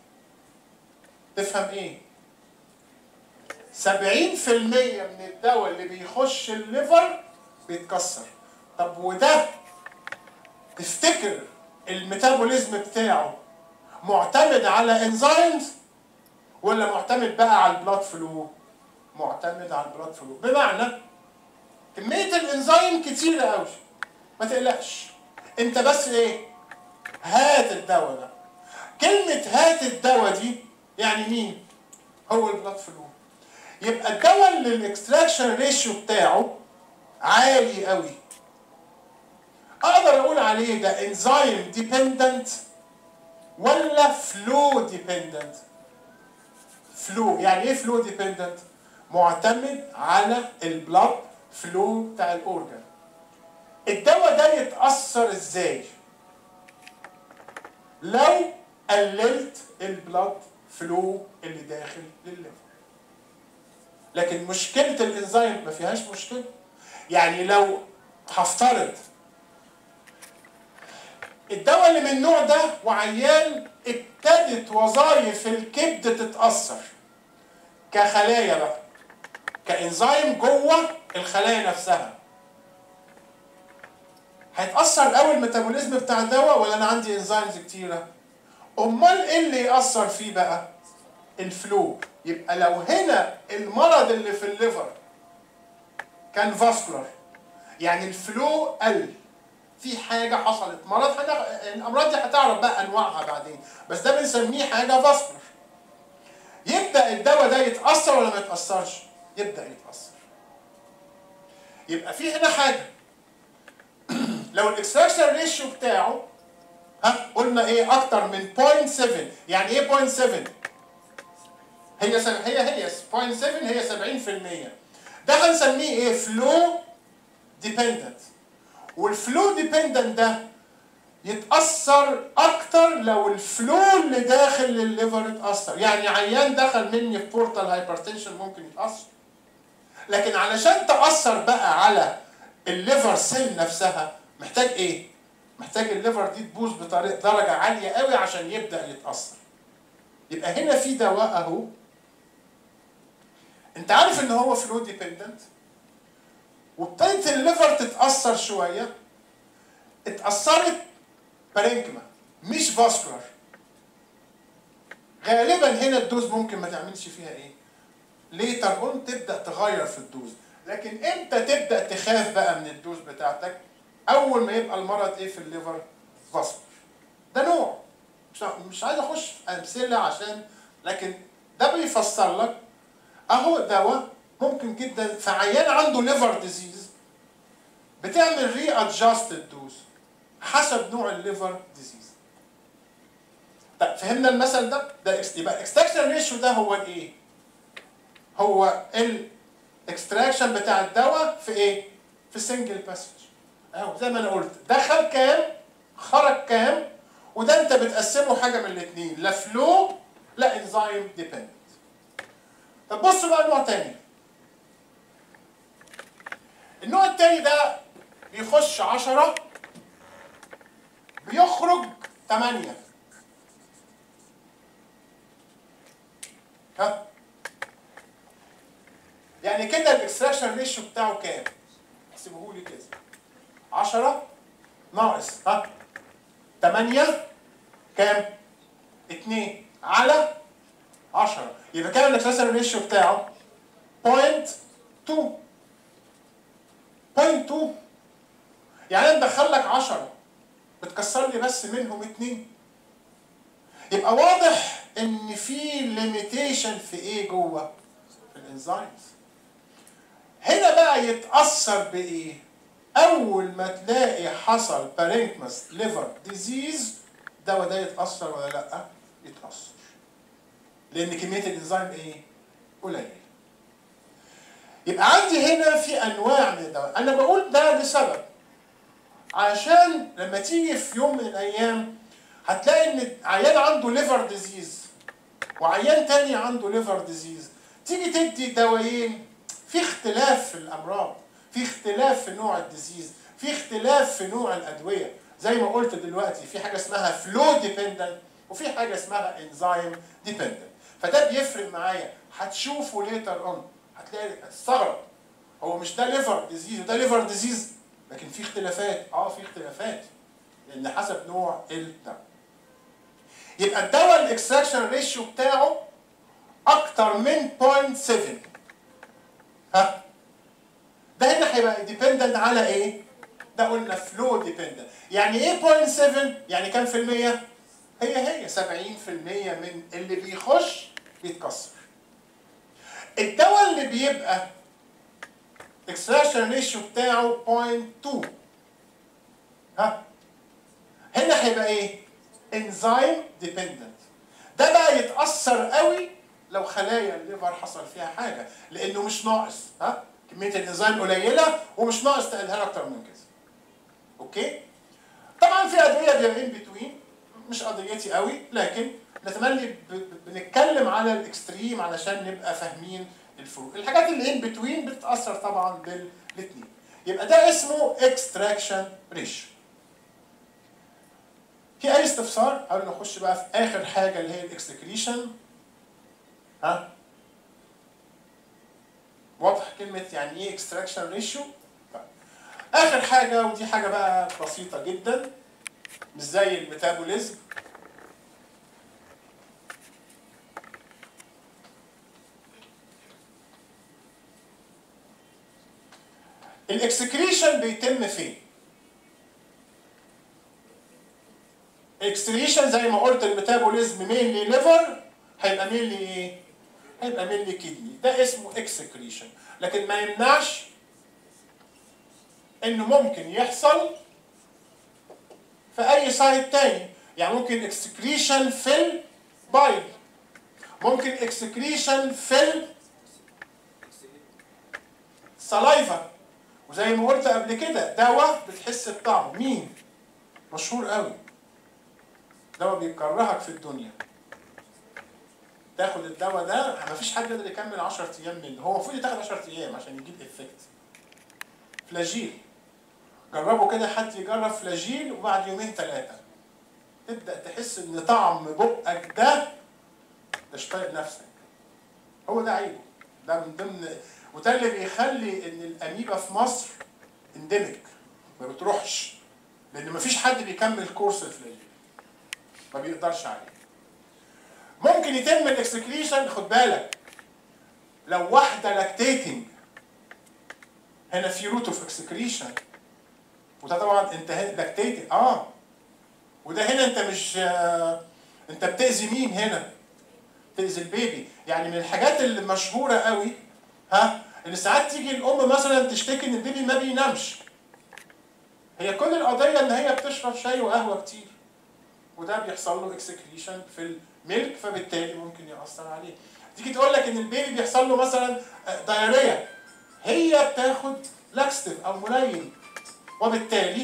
تفهم ايه 70% من الدواء اللي بيخش الليفر بيتكسر طب وده تفتكر الميتابوليزم بتاعه معتمد على انزيمز ولا معتمد بقى على البلاد فلو معتمد على البلاد فلو بمعنى كمية الانزيم كتيرة قوي ما تقلقش انت بس ايه هات الدواء ده كلمة هات الدواء دي يعني مين هو البلاد فلو يبقى الدواء اللي الاكستراكشن ريشيو بتاعه عالي قوي اقدر اقول عليه ده انزيم ديبندنت ولا فلو ديبندنت فلو يعني ايه فلو ديبندنت معتمد على البلاد فلو بتاع الاورجن الدواء ده يتاثر ازاي لو قللت البلاد فلو اللي داخل للليفر لكن مشكله الانزيم ما فيهاش مشكله يعني لو هفترض الدواء اللي من النوع ده وعيان ابتدت وظائف الكبد تتاثر كخلايا بقى كانزيم جوه الخلايا نفسها هيتاثر قوي الميتابوليزم بتاع الدواء ولا انا عندي انزيمز كتيره امال ايه اللي ياثر فيه بقى الفلو يبقى لو هنا المرض اللي في الليفر كان فاسكولار يعني الفلو قل في حاجه حصلت مرض حاجه الامراض دي هتعرف بقى انواعها بعدين بس ده بنسميه حاجه فاسكولار يبدا الدواء ده يتاثر ولا ما يتاثرش يبدا يتاثر يبقى في هنا حاجه لو الاكستراكشن ريشيو بتاعه ها قلنا ايه اكتر من 0.7 يعني ايه 0.7 هي سب... هي هي 0.7 هي 70% ده هنسميه ايه فلو ديبندنت والفلو ديبندنت ده يتاثر اكتر لو الفلو اللي داخل للليفر اتاثر يعني عيان دخل مني في بورتال هايبرتنشن ممكن يتاثر لكن علشان تاثر بقى على الليفر سيل نفسها محتاج ايه محتاج الليفر دي تبوظ بطريقه درجه عاليه قوي عشان يبدا يتاثر يبقى هنا في دواء اهو انت عارف ان هو فلو ديبندنت وابتدت الليفر تتاثر شويه اتاثرت بارينكما مش فاسكولار غالبا هنا الدوز ممكن ما تعملش فيها ايه ليتر اون تبدا تغير في الدوز لكن امتى تبدا تخاف بقى من الدوز بتاعتك اول ما يبقى المرض ايه في الليفر فاسكولار ده نوع مش مش عايز اخش في امثله عشان لكن ده بيفسر لك اهو دواء ممكن جدا في عيان عنده ليفر ديزيز بتعمل ري ادجاست الدوز حسب نوع الليفر ديزيز طيب فهمنا المثل ده ده اكس يبقى الاكستراكشن ريشيو ده هو الايه هو الاكستراكشن بتاع الدواء في ايه في سنجل باسج اهو زي ما انا قلت دخل كام خرج كام وده انت بتقسمه حاجه من الاثنين لا فلو لا انزيم ديبندنت طب بصوا بقى نوع تاني النوع التاني ده بيخش عشرة بيخرج تمانية ها يعني كده الاكستراكشن ريشيو بتاعه كام؟ احسبوه لي كده 10 ناقص ها 8 كام؟ 2 على 10 يبقى كام الاكستراكشن ريشيو بتاعه؟ 0.2 0.2 يعني انا مدخل لك 10 بتكسر لي بس منهم 2 يبقى واضح ان في ليميتيشن في ايه جوه؟ في الانزيمز هنا بقى يتأثر بإيه؟ أول ما تلاقي حصل بارينكماس ليفر ديزيز الدواء ده يتأثر ولا لأ؟ يتأثر. لأن كمية الإنزيم إيه؟ قليلة. يبقى عندي هنا في أنواع من الدواء، أنا بقول ده لسبب. عشان لما تيجي في يوم من الأيام هتلاقي إن عيان عنده ليفر ديزيز وعيان تاني عنده ليفر ديزيز تيجي تدي دوايين في اختلاف في الامراض في اختلاف في نوع الديزيز في اختلاف في نوع الادويه زي ما قلت دلوقتي في حاجه اسمها فلو ديبندنت وفي حاجه اسمها انزيم ديبندنت فده بيفرق معايا هتشوفه ليتر اون هتلاقي تستغرب هو مش ده ليفر ديزيز وده ليفر ديزيز لكن في اختلافات اه في اختلافات لان حسب نوع الدواء يبقى الدواء الاكستراكشن ريشيو بتاعه اكتر من 0.7 ها ده هنا هيبقى ديبندنت على ايه؟ ده قلنا فلو ديبندنت يعني ايه 0.7 يعني كام في المية؟ هي هي 70% من اللي بيخش بيتكسر الدواء اللي بيبقى اكستراكشن ريشيو بتاعه 0.2 ها هنا هيبقى ايه؟ انزيم ديبندنت ده بقى يتاثر قوي لو خلايا الليفر حصل فيها حاجه لانه مش ناقص ها كميه الانزيم قليله ومش ناقص تقلها اكتر من كده اوكي طبعا في ادويه بيبقى ان بتوين مش قضيتي قوي لكن نتمنى ب- ب- بنتكلم على الاكستريم علشان نبقى فاهمين الفروق الحاجات اللي ان بتوين بتتاثر طبعا بالاثنين يبقى ده اسمه اكستراكشن ريشيو في اي استفسار قبل ما نخش بقى في اخر حاجه اللي هي الاكسكريشن ها واضح كلمه يعني ايه اكستراكشن ريشيو اخر حاجه ودي حاجه بقى بسيطه جدا مش زي الميتابوليزم الاكسكريشن بيتم فين اكستريشن زي ما قلت الميتابوليزم مينلي ليفر هيبقى مينلي ايه؟ هيبقى مينلي كدني ده اسمه اكسكريشن لكن ما يمنعش انه ممكن يحصل في اي سايت تاني يعني ممكن اكسكريشن في البايل ممكن اكسكريشن في السلايفا وزي ما قلت قبل كده دواء بتحس بطعمه مين؟ مشهور قوي دواء بيكرهك في الدنيا تاخد الدواء ده مفيش حد يقدر يكمل 10 ايام منه هو المفروض يتاخد 10 ايام عشان يجيب افكت فلاجيل جربوا كده حد يجرب فلاجيل وبعد يومين ثلاثه تبدا تحس ان طعم بقك ده مش طايق نفسك هو ده عيبه ده من ضمن وده اللي بيخلي ان الاميبا في مصر اندمك ما بتروحش لان مفيش حد بيكمل كورس الفلاجيل ما بيقدرش عليه ممكن يتم الاكسكريشن خد بالك لو واحده لاكتيتنج هنا في روت اوف اكسكريشن وده طبعا انت لاكتيتنج اه وده هنا انت مش آه انت بتاذي مين هنا تاذي البيبي يعني من الحاجات اللي مشهوره قوي ها ان ساعات تيجي الام مثلا تشتكي ان البيبي ما بينامش هي كل القضيه ان هي بتشرب شاي وقهوه كتير وده بيحصل له اكسكريشن في الميلك فبالتالي ممكن ياثر عليه تيجي تقول لك ان البيبي بيحصل له مثلا دايريا هي بتاخد لاكستيف او ملين وبالتالي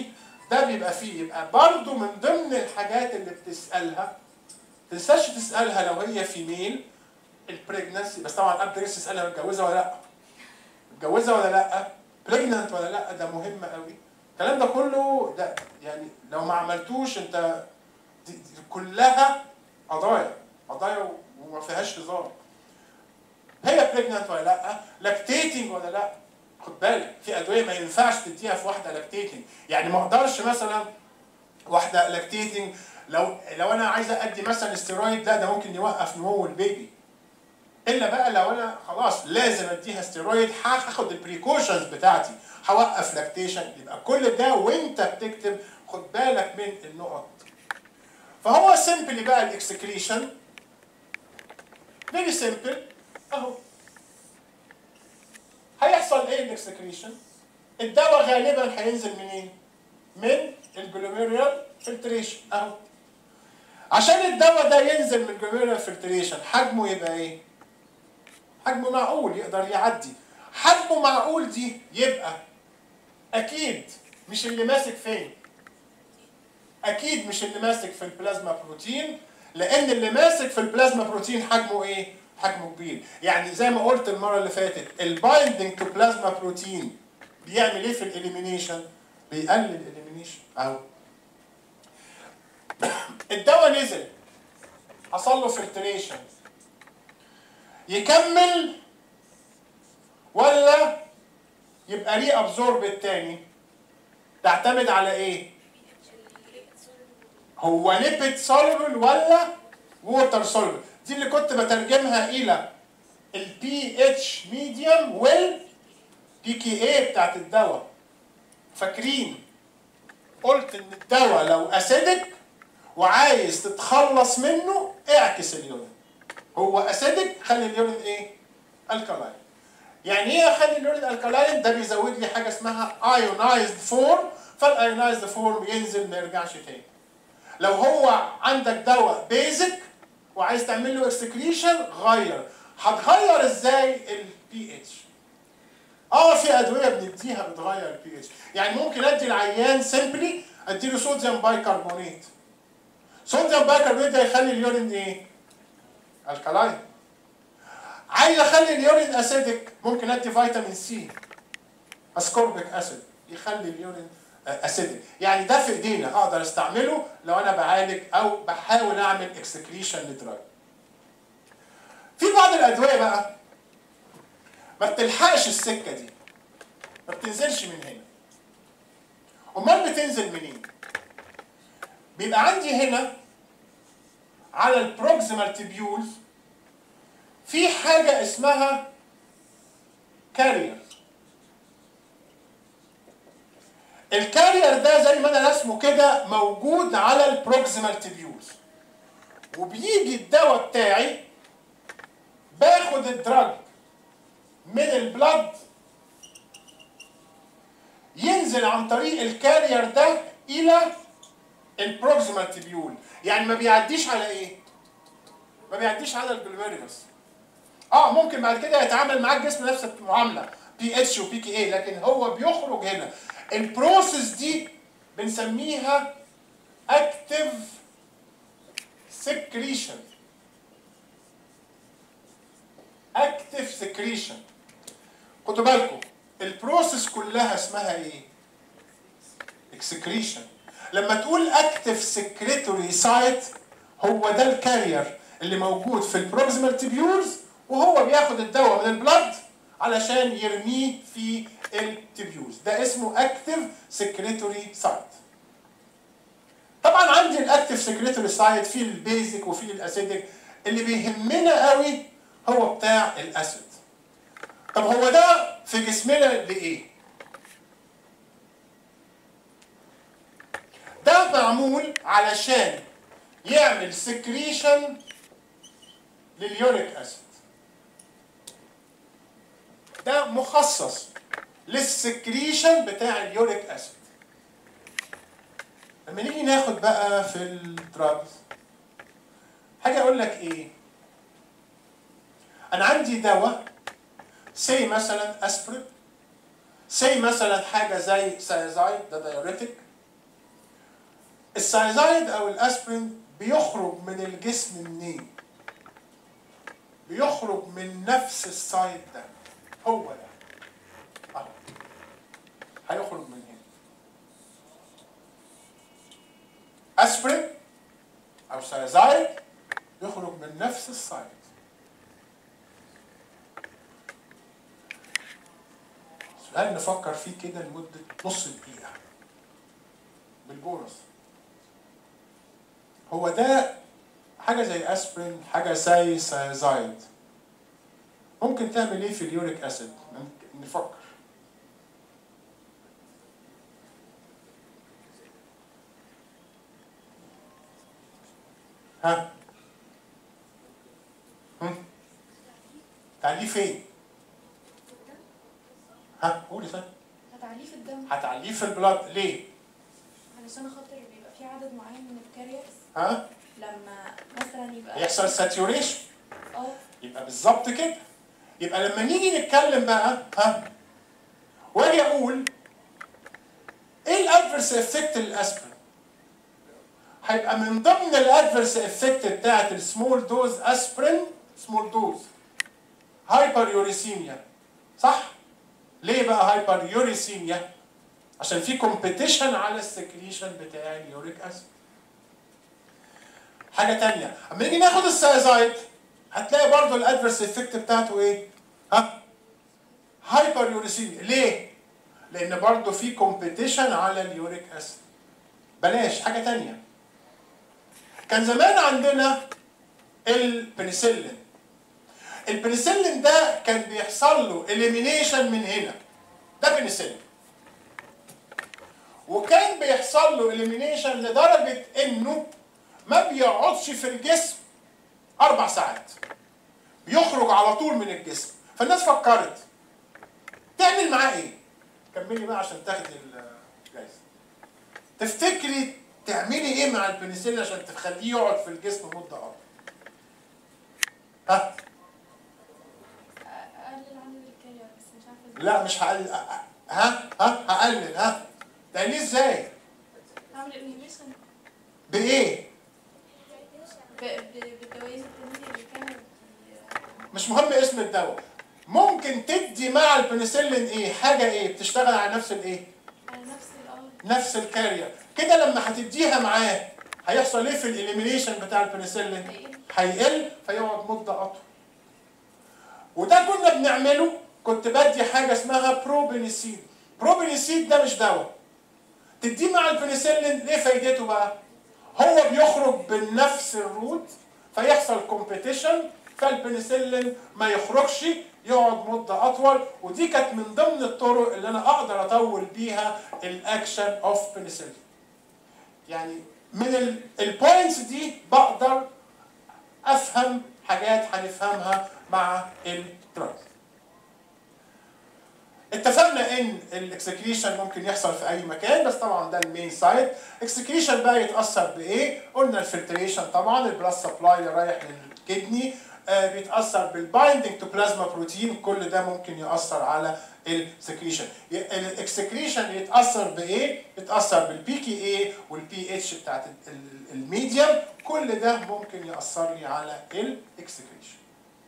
ده بيبقى فيه يبقى برضو من ضمن الحاجات اللي بتسالها تنساش تسالها لو هي فيميل البريجنسي بس طبعا قبل لسه تسالها متجوزه ولا لا متجوزه ولا لا بريجننت ولا لا ده مهم قوي الكلام ده كله ده يعني لو ما عملتوش انت دي دي كلها قضايا قضايا وما فيهاش هزار هي بريجننت ولا لا لاكتيتنج ولا لا خد بالك في ادويه ما ينفعش تديها في واحده لاكتيتنج يعني ما اقدرش مثلا واحده لاكتيتنج لو لو انا عايزه ادي مثلا استيرويد لا ده ممكن يوقف نمو البيبي الا بقى لو انا خلاص لازم اديها استيرويد هاخد البريكوشنز بتاعتي هوقف لاكتيشن يبقى كل ده وانت بتكتب خد بالك من النقط فهو سيمبلي بقى الاكسكريشن فيري سيمبل اهو هيحصل ايه الاكسكريشن الدواء غالبا هينزل منين من الجلوميريال فلتريشن اهو عشان الدواء ده ينزل من الجلوميريال فلتريشن حجمه يبقى ايه حجمه معقول يقدر يعدي حجمه معقول دي يبقى اكيد مش اللي ماسك فين اكيد مش اللي ماسك في البلازما بروتين لان اللي ماسك في البلازما بروتين حجمه ايه حجمه كبير يعني زي ما قلت المره اللي فاتت البايندنج تو بلازما بروتين بيعمل ايه في الاليمينيشن بيقلل الاليمينيشن اهو الدواء نزل حصل له فلتريشن يكمل ولا يبقى ري ابزورب التاني تعتمد على ايه هو ليبيد سولبل ولا ووتر سولبل دي اللي كنت بترجمها الى البي اتش ميديوم وال بي كي اي بتاعت الدواء فاكرين قلت ان الدواء لو اسيدك وعايز تتخلص منه اعكس اليورين هو اسيدك خلي اليورين ايه الكالاين يعني ايه اخلي اليورين الكالاين ده بيزود لي حاجه اسمها ايونايزد فورم فالايونايزد فورم ينزل ما يرجعش تاني لو هو عندك دواء بيزك وعايز تعمل له اكسكريشن غير هتغير ازاي البي اتش اه في ادويه بنديها بتغير البي اتش يعني ممكن ادي العيان سيمبلي ادي له صوديوم بايكربونات صوديوم بايكربونات ده يخلي اليورين ايه الكالاين عايز اخلي اليورين اسيدك ممكن ادي فيتامين سي اسكوربيك اسيد يخلي اليورين اسيدك يعني ده في ايدينا اقدر استعمله لو انا بعالج او بحاول اعمل اكسكريشن لدراج في بعض الادويه بقى ما بتلحقش السكه دي ما بتنزلش من هنا امال بتنزل منين بيبقى عندي هنا على البروكسيمال تيبيولز في حاجه اسمها كارير الكارير ده زي ما انا رسمه كده موجود على البروكسيمال تيبيولز وبيجي الدواء بتاعي باخد الدراج من البلد ينزل عن طريق الكارير ده الى البروكسيمال تيبيول يعني ما بيعديش على ايه ما بيعديش على الجلوميرولس اه ممكن بعد كده يتعامل معاه الجسم نفس المعامله بي اتش وبي كي اي لكن هو بيخرج هنا البروسيس دي بنسميها اكتف سكريشن اكتف سكريشن خدوا بالكم البروسيس كلها اسمها ايه اكسكريشن لما تقول اكتف سكريتوري سايت هو ده الكارير اللي موجود في البروكسيمال تيبيولز وهو بياخد الدواء من البلد علشان يرميه في التيبيولز ده اسمه اكتف سكريتوري سايت طبعا عندي الاكتف سكريتوري سايت في البيزك وفي الاسيدك اللي بيهمنا قوي هو بتاع الاسيد طب هو ده في جسمنا لايه ده معمول علشان يعمل سكريشن لليوريك اسيد ده مخصص للسكريشن بتاع اليوريك اسيد لما نيجي ناخد بقى في الدراجز حاجه اقول لك ايه انا عندي دواء سي مثلا اسبرين سي مثلا حاجه زي سايزايد ده دايوريتك السايزايد او الاسبرين بيخرج من الجسم منين؟ بيخرج من نفس السايد ده هو ده اهو هيخرج من هنا اسبرين او سايزايد يخرج من نفس السايد سؤال نفكر فيه كده لمدة نص دقيقة بالبونص هو ده حاجة زي اسبرين حاجة زي سايزايد ممكن تعمل ايه في اليوريك اسيد نفكر ها هم؟ تعليه فين ها قولي طيب هتعليه في الدم هتعليه في البلاد ليه علشان خاطر بيبقى في عدد معين من الكاريرز ها لما مثلا يبقى يحصل ساتوريشن اه يبقى بالظبط كده يبقى لما نيجي نتكلم بقى ها واجي اقول ايه الادفرس افكت للاسبرين هيبقى من ضمن الادفرس افكت بتاعت السمول دوز اسبرين سمول دوز هايبر يوريسيميا صح ليه بقى هايبر يوريسيميا عشان في كومبيتيشن على السكريشن بتاع اليوريك اسيد حاجه تانية اما نيجي ناخد السايزايد هتلاقي برضو الادفرس افكت بتاعته ايه ها هايبر يوريسيميا ليه لان برضو في كومبيتيشن على اليوريك اسيد بلاش حاجه تانية كان زمان عندنا البنسلين البنسلين ده كان بيحصل له اليمينيشن من هنا ده بنسلين وكان بيحصل له اليمينيشن لدرجه انه ما بيقعدش في الجسم اربع ساعات يخرج على طول من الجسم فالناس فكرت تعمل معاه ايه كملي بقى عشان تاخدي الجايزه تفتكري تعملي ايه مع البنسلين عشان تخليه يقعد في الجسم مده اطول ها اقلل عدد الكارير بس مش عارفه ازاي لا مش هقلل ها ها هقلل ها تقليه ازاي هعمل انهبيشن بايه بالدوائر التانية اللي كانت مش مهم اسم الدواء ممكن تدي مع البنسلين ايه حاجه ايه بتشتغل على نفس الايه على نفس الأول نفس الكارير كده لما هتديها معاه هيحصل ايه في الاليمينيشن بتاع البنسلين هيقل فيقعد مده اطول وده كنا بنعمله كنت بدي حاجه اسمها بروبينيسيد بروبينيسيد ده مش دواء تديه مع البنسلين ليه فايدته بقى هو بيخرج بنفس الروت فيحصل كومبيتيشن فالبنسلين ما يخرجش يقعد مده اطول ودي كانت من ضمن الطرق اللي انا اقدر اطول بيها الاكشن اوف بنسلين يعني من البوينتس دي بقدر افهم حاجات هنفهمها مع الدراج اتفقنا ان الاكسكريشن ممكن يحصل في اي مكان بس طبعا ده المين سايت اكسكريشن بقى يتاثر بايه قلنا الفلتريشن طبعا البلاد سبلاي اللي رايح للكدني آه بيتاثر بالبايندنج تو بلازما بروتين كل ده ممكن ياثر على السكريشن الاكسكريشن يتاثر بايه يتاثر بالبي كي اي والبي اتش بتاعت الميديم كل ده ممكن ياثر لي على الاكسكريشن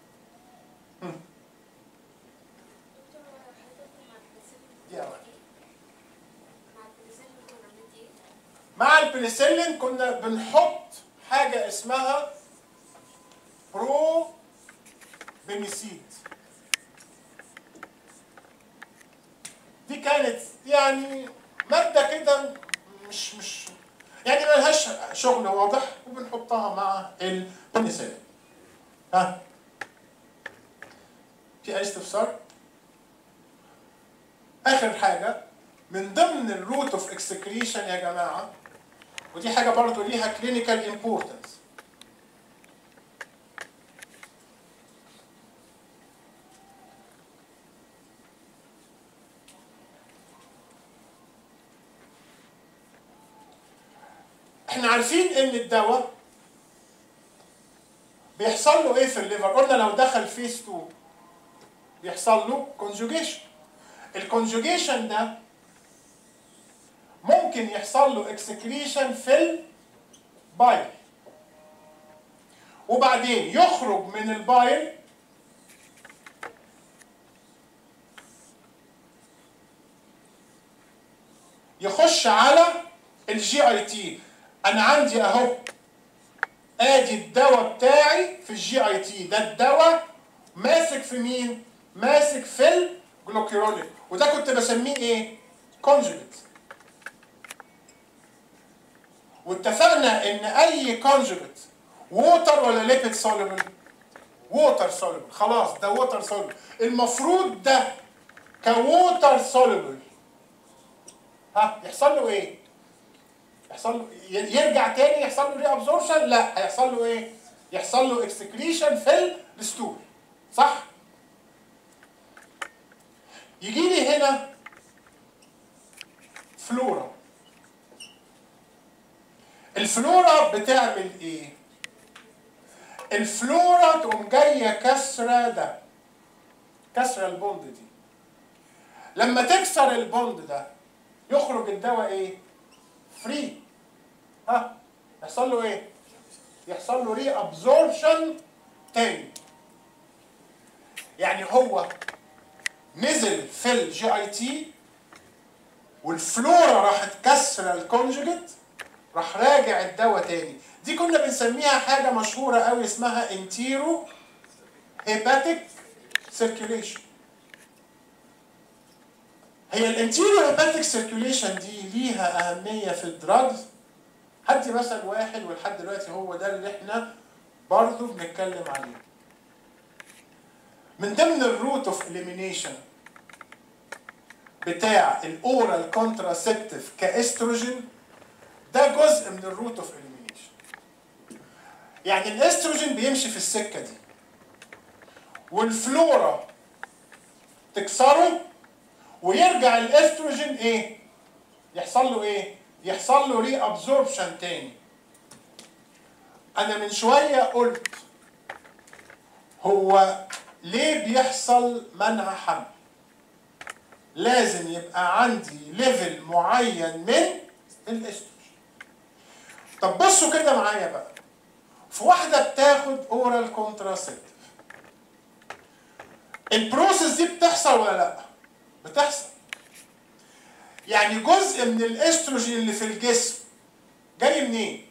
مع البنسلين كنا بنحط حاجة اسمها برو بنسيد دي كانت يعني مادة كده مش مش يعني ملهاش شغل واضح وبنحطها مع البنسلين ها في أي استفسار؟ آخر حاجة من ضمن الروت اوف اكسكريشن يا جماعة ودي حاجة برضو ليها كلينيكال امبورتنس احنا عارفين ان الدواء بيحصل له ايه في الليفر قلنا لو دخل فيس 2 بيحصل له كونجوجيشن الكونجوجيشن ده ممكن ممكن يحصل له اكسكريشن في البايل وبعدين يخرج من البايل يخش على الجي اي تي انا عندي اهو ادي الدواء بتاعي في الجي اي تي ده الدواء ماسك في مين ماسك في الجلوكيروليك وده كنت بسميه ايه كونجوجيت واتفقنا ان اي كونجوجيت ووتر ولا ليبيد سوليبل ووتر سوليبل خلاص ده ووتر سوليبل المفروض ده كووتر سوليبل ها يحصل له ايه يحصل له ي- يرجع تاني يحصل له ري ابزوربشن لا هيحصل له ايه يحصل له اكسكريشن في الستول صح يجي لي هنا فلورا الفلورا بتعمل ايه الفلورا تقوم جايه كسره ده كسره البوند دي لما تكسر البوند ده يخرج الدواء ايه فري ها يحصل له ايه يحصل له ري ابزوربشن تاني يعني هو نزل في الجي اي تي والفلورا راحت كسر الكونجوجيت راح راجع الدواء تاني دي كنا بنسميها حاجة مشهورة قوي اسمها انتيرو هيباتيك سيركيوليشن هي الانتيرو هيباتيك سيركيوليشن دي ليها أهمية في الدراجز هدي مثل واحد ولحد دلوقتي هو ده اللي احنا برضه بنتكلم عليه من ضمن الروت اوف اليمينيشن بتاع الاورال كونتراسبتيف كاستروجين ده جزء من الروت اوف اليمينيشن يعني الاستروجين بيمشي في السكه دي والفلورا تكسره ويرجع الاستروجين ايه يحصل له ايه يحصل له ري ابزوربشن تاني انا من شويه قلت هو ليه بيحصل منع حمل لازم يبقى عندي ليفل معين من الاستروجين طب بصوا كده معايا بقى في واحده بتاخد اورال كونتراسيبتيف البروسيس دي بتحصل ولا لا بتحصل يعني جزء من الاستروجين اللي في الجسم جاي منين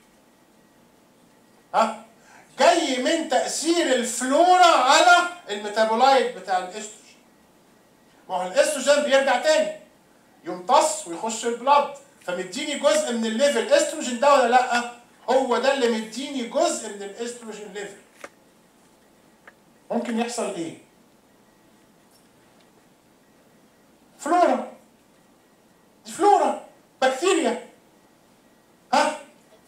ها جاي من تاثير الفلورا على الميتابولايت بتاع الاستروجين ما هو الاستروجين بيرجع تاني يمتص ويخش البلد فمديني جزء من الليفل استروجين ده ولا لا هو ده اللي مديني جزء من الاستروجين ليفل ممكن يحصل ايه فلورا دي فلورا بكتيريا ها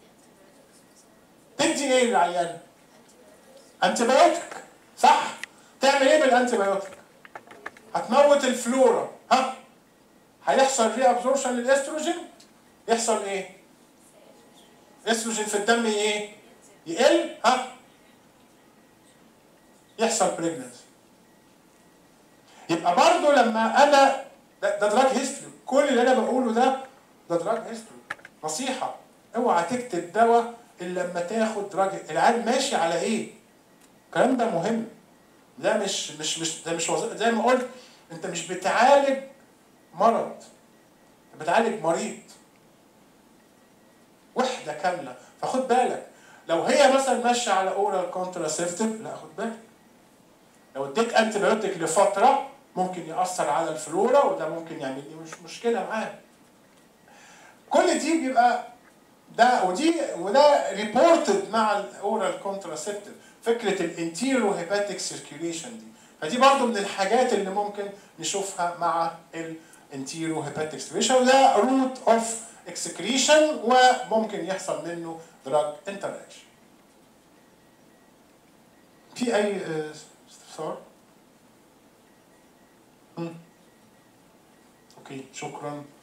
تدي ايه للعيان انتي بايوتيك صح تعمل ايه بالانتي بايوتيك هتموت الفلورا ها هيحصل ري ابزوربشن للاستروجين يحصل ايه الاستروجين في الدم ايه يقل ها يحصل بريجننسي يبقى برضه لما انا ده, ده دراج هيستوري كل اللي انا بقوله ده ده دراج هيستوري نصيحه اوعى تكتب دواء الا لما تاخد دراج العيال ماشي على ايه الكلام ده مهم ده مش مش مش ده مش وظيفه زي ما قلت انت مش بتعالج مرض بتعالج مريض وحده كامله فخد بالك لو هي مثلا ماشيه على اورال كونتراسيفتيف لا خد بالك لو اديت انتي بايوتيك لفتره ممكن ياثر على الفلورا وده ممكن يعمل لي مش مشكله معاه كل دي بيبقى ده ودي وده ريبورتد مع الاورال كونتراسيبتيف فكره الانتيرو هيباتيك سيركيوليشن دي فدي برضو من الحاجات اللي ممكن نشوفها مع الانتيرو هيباتيك سيركيوليشن وده روت اوف اكسكريشن وممكن يحصل منه دراج انتراكشن في اي آه، استفسار؟ مم. اوكي شكرا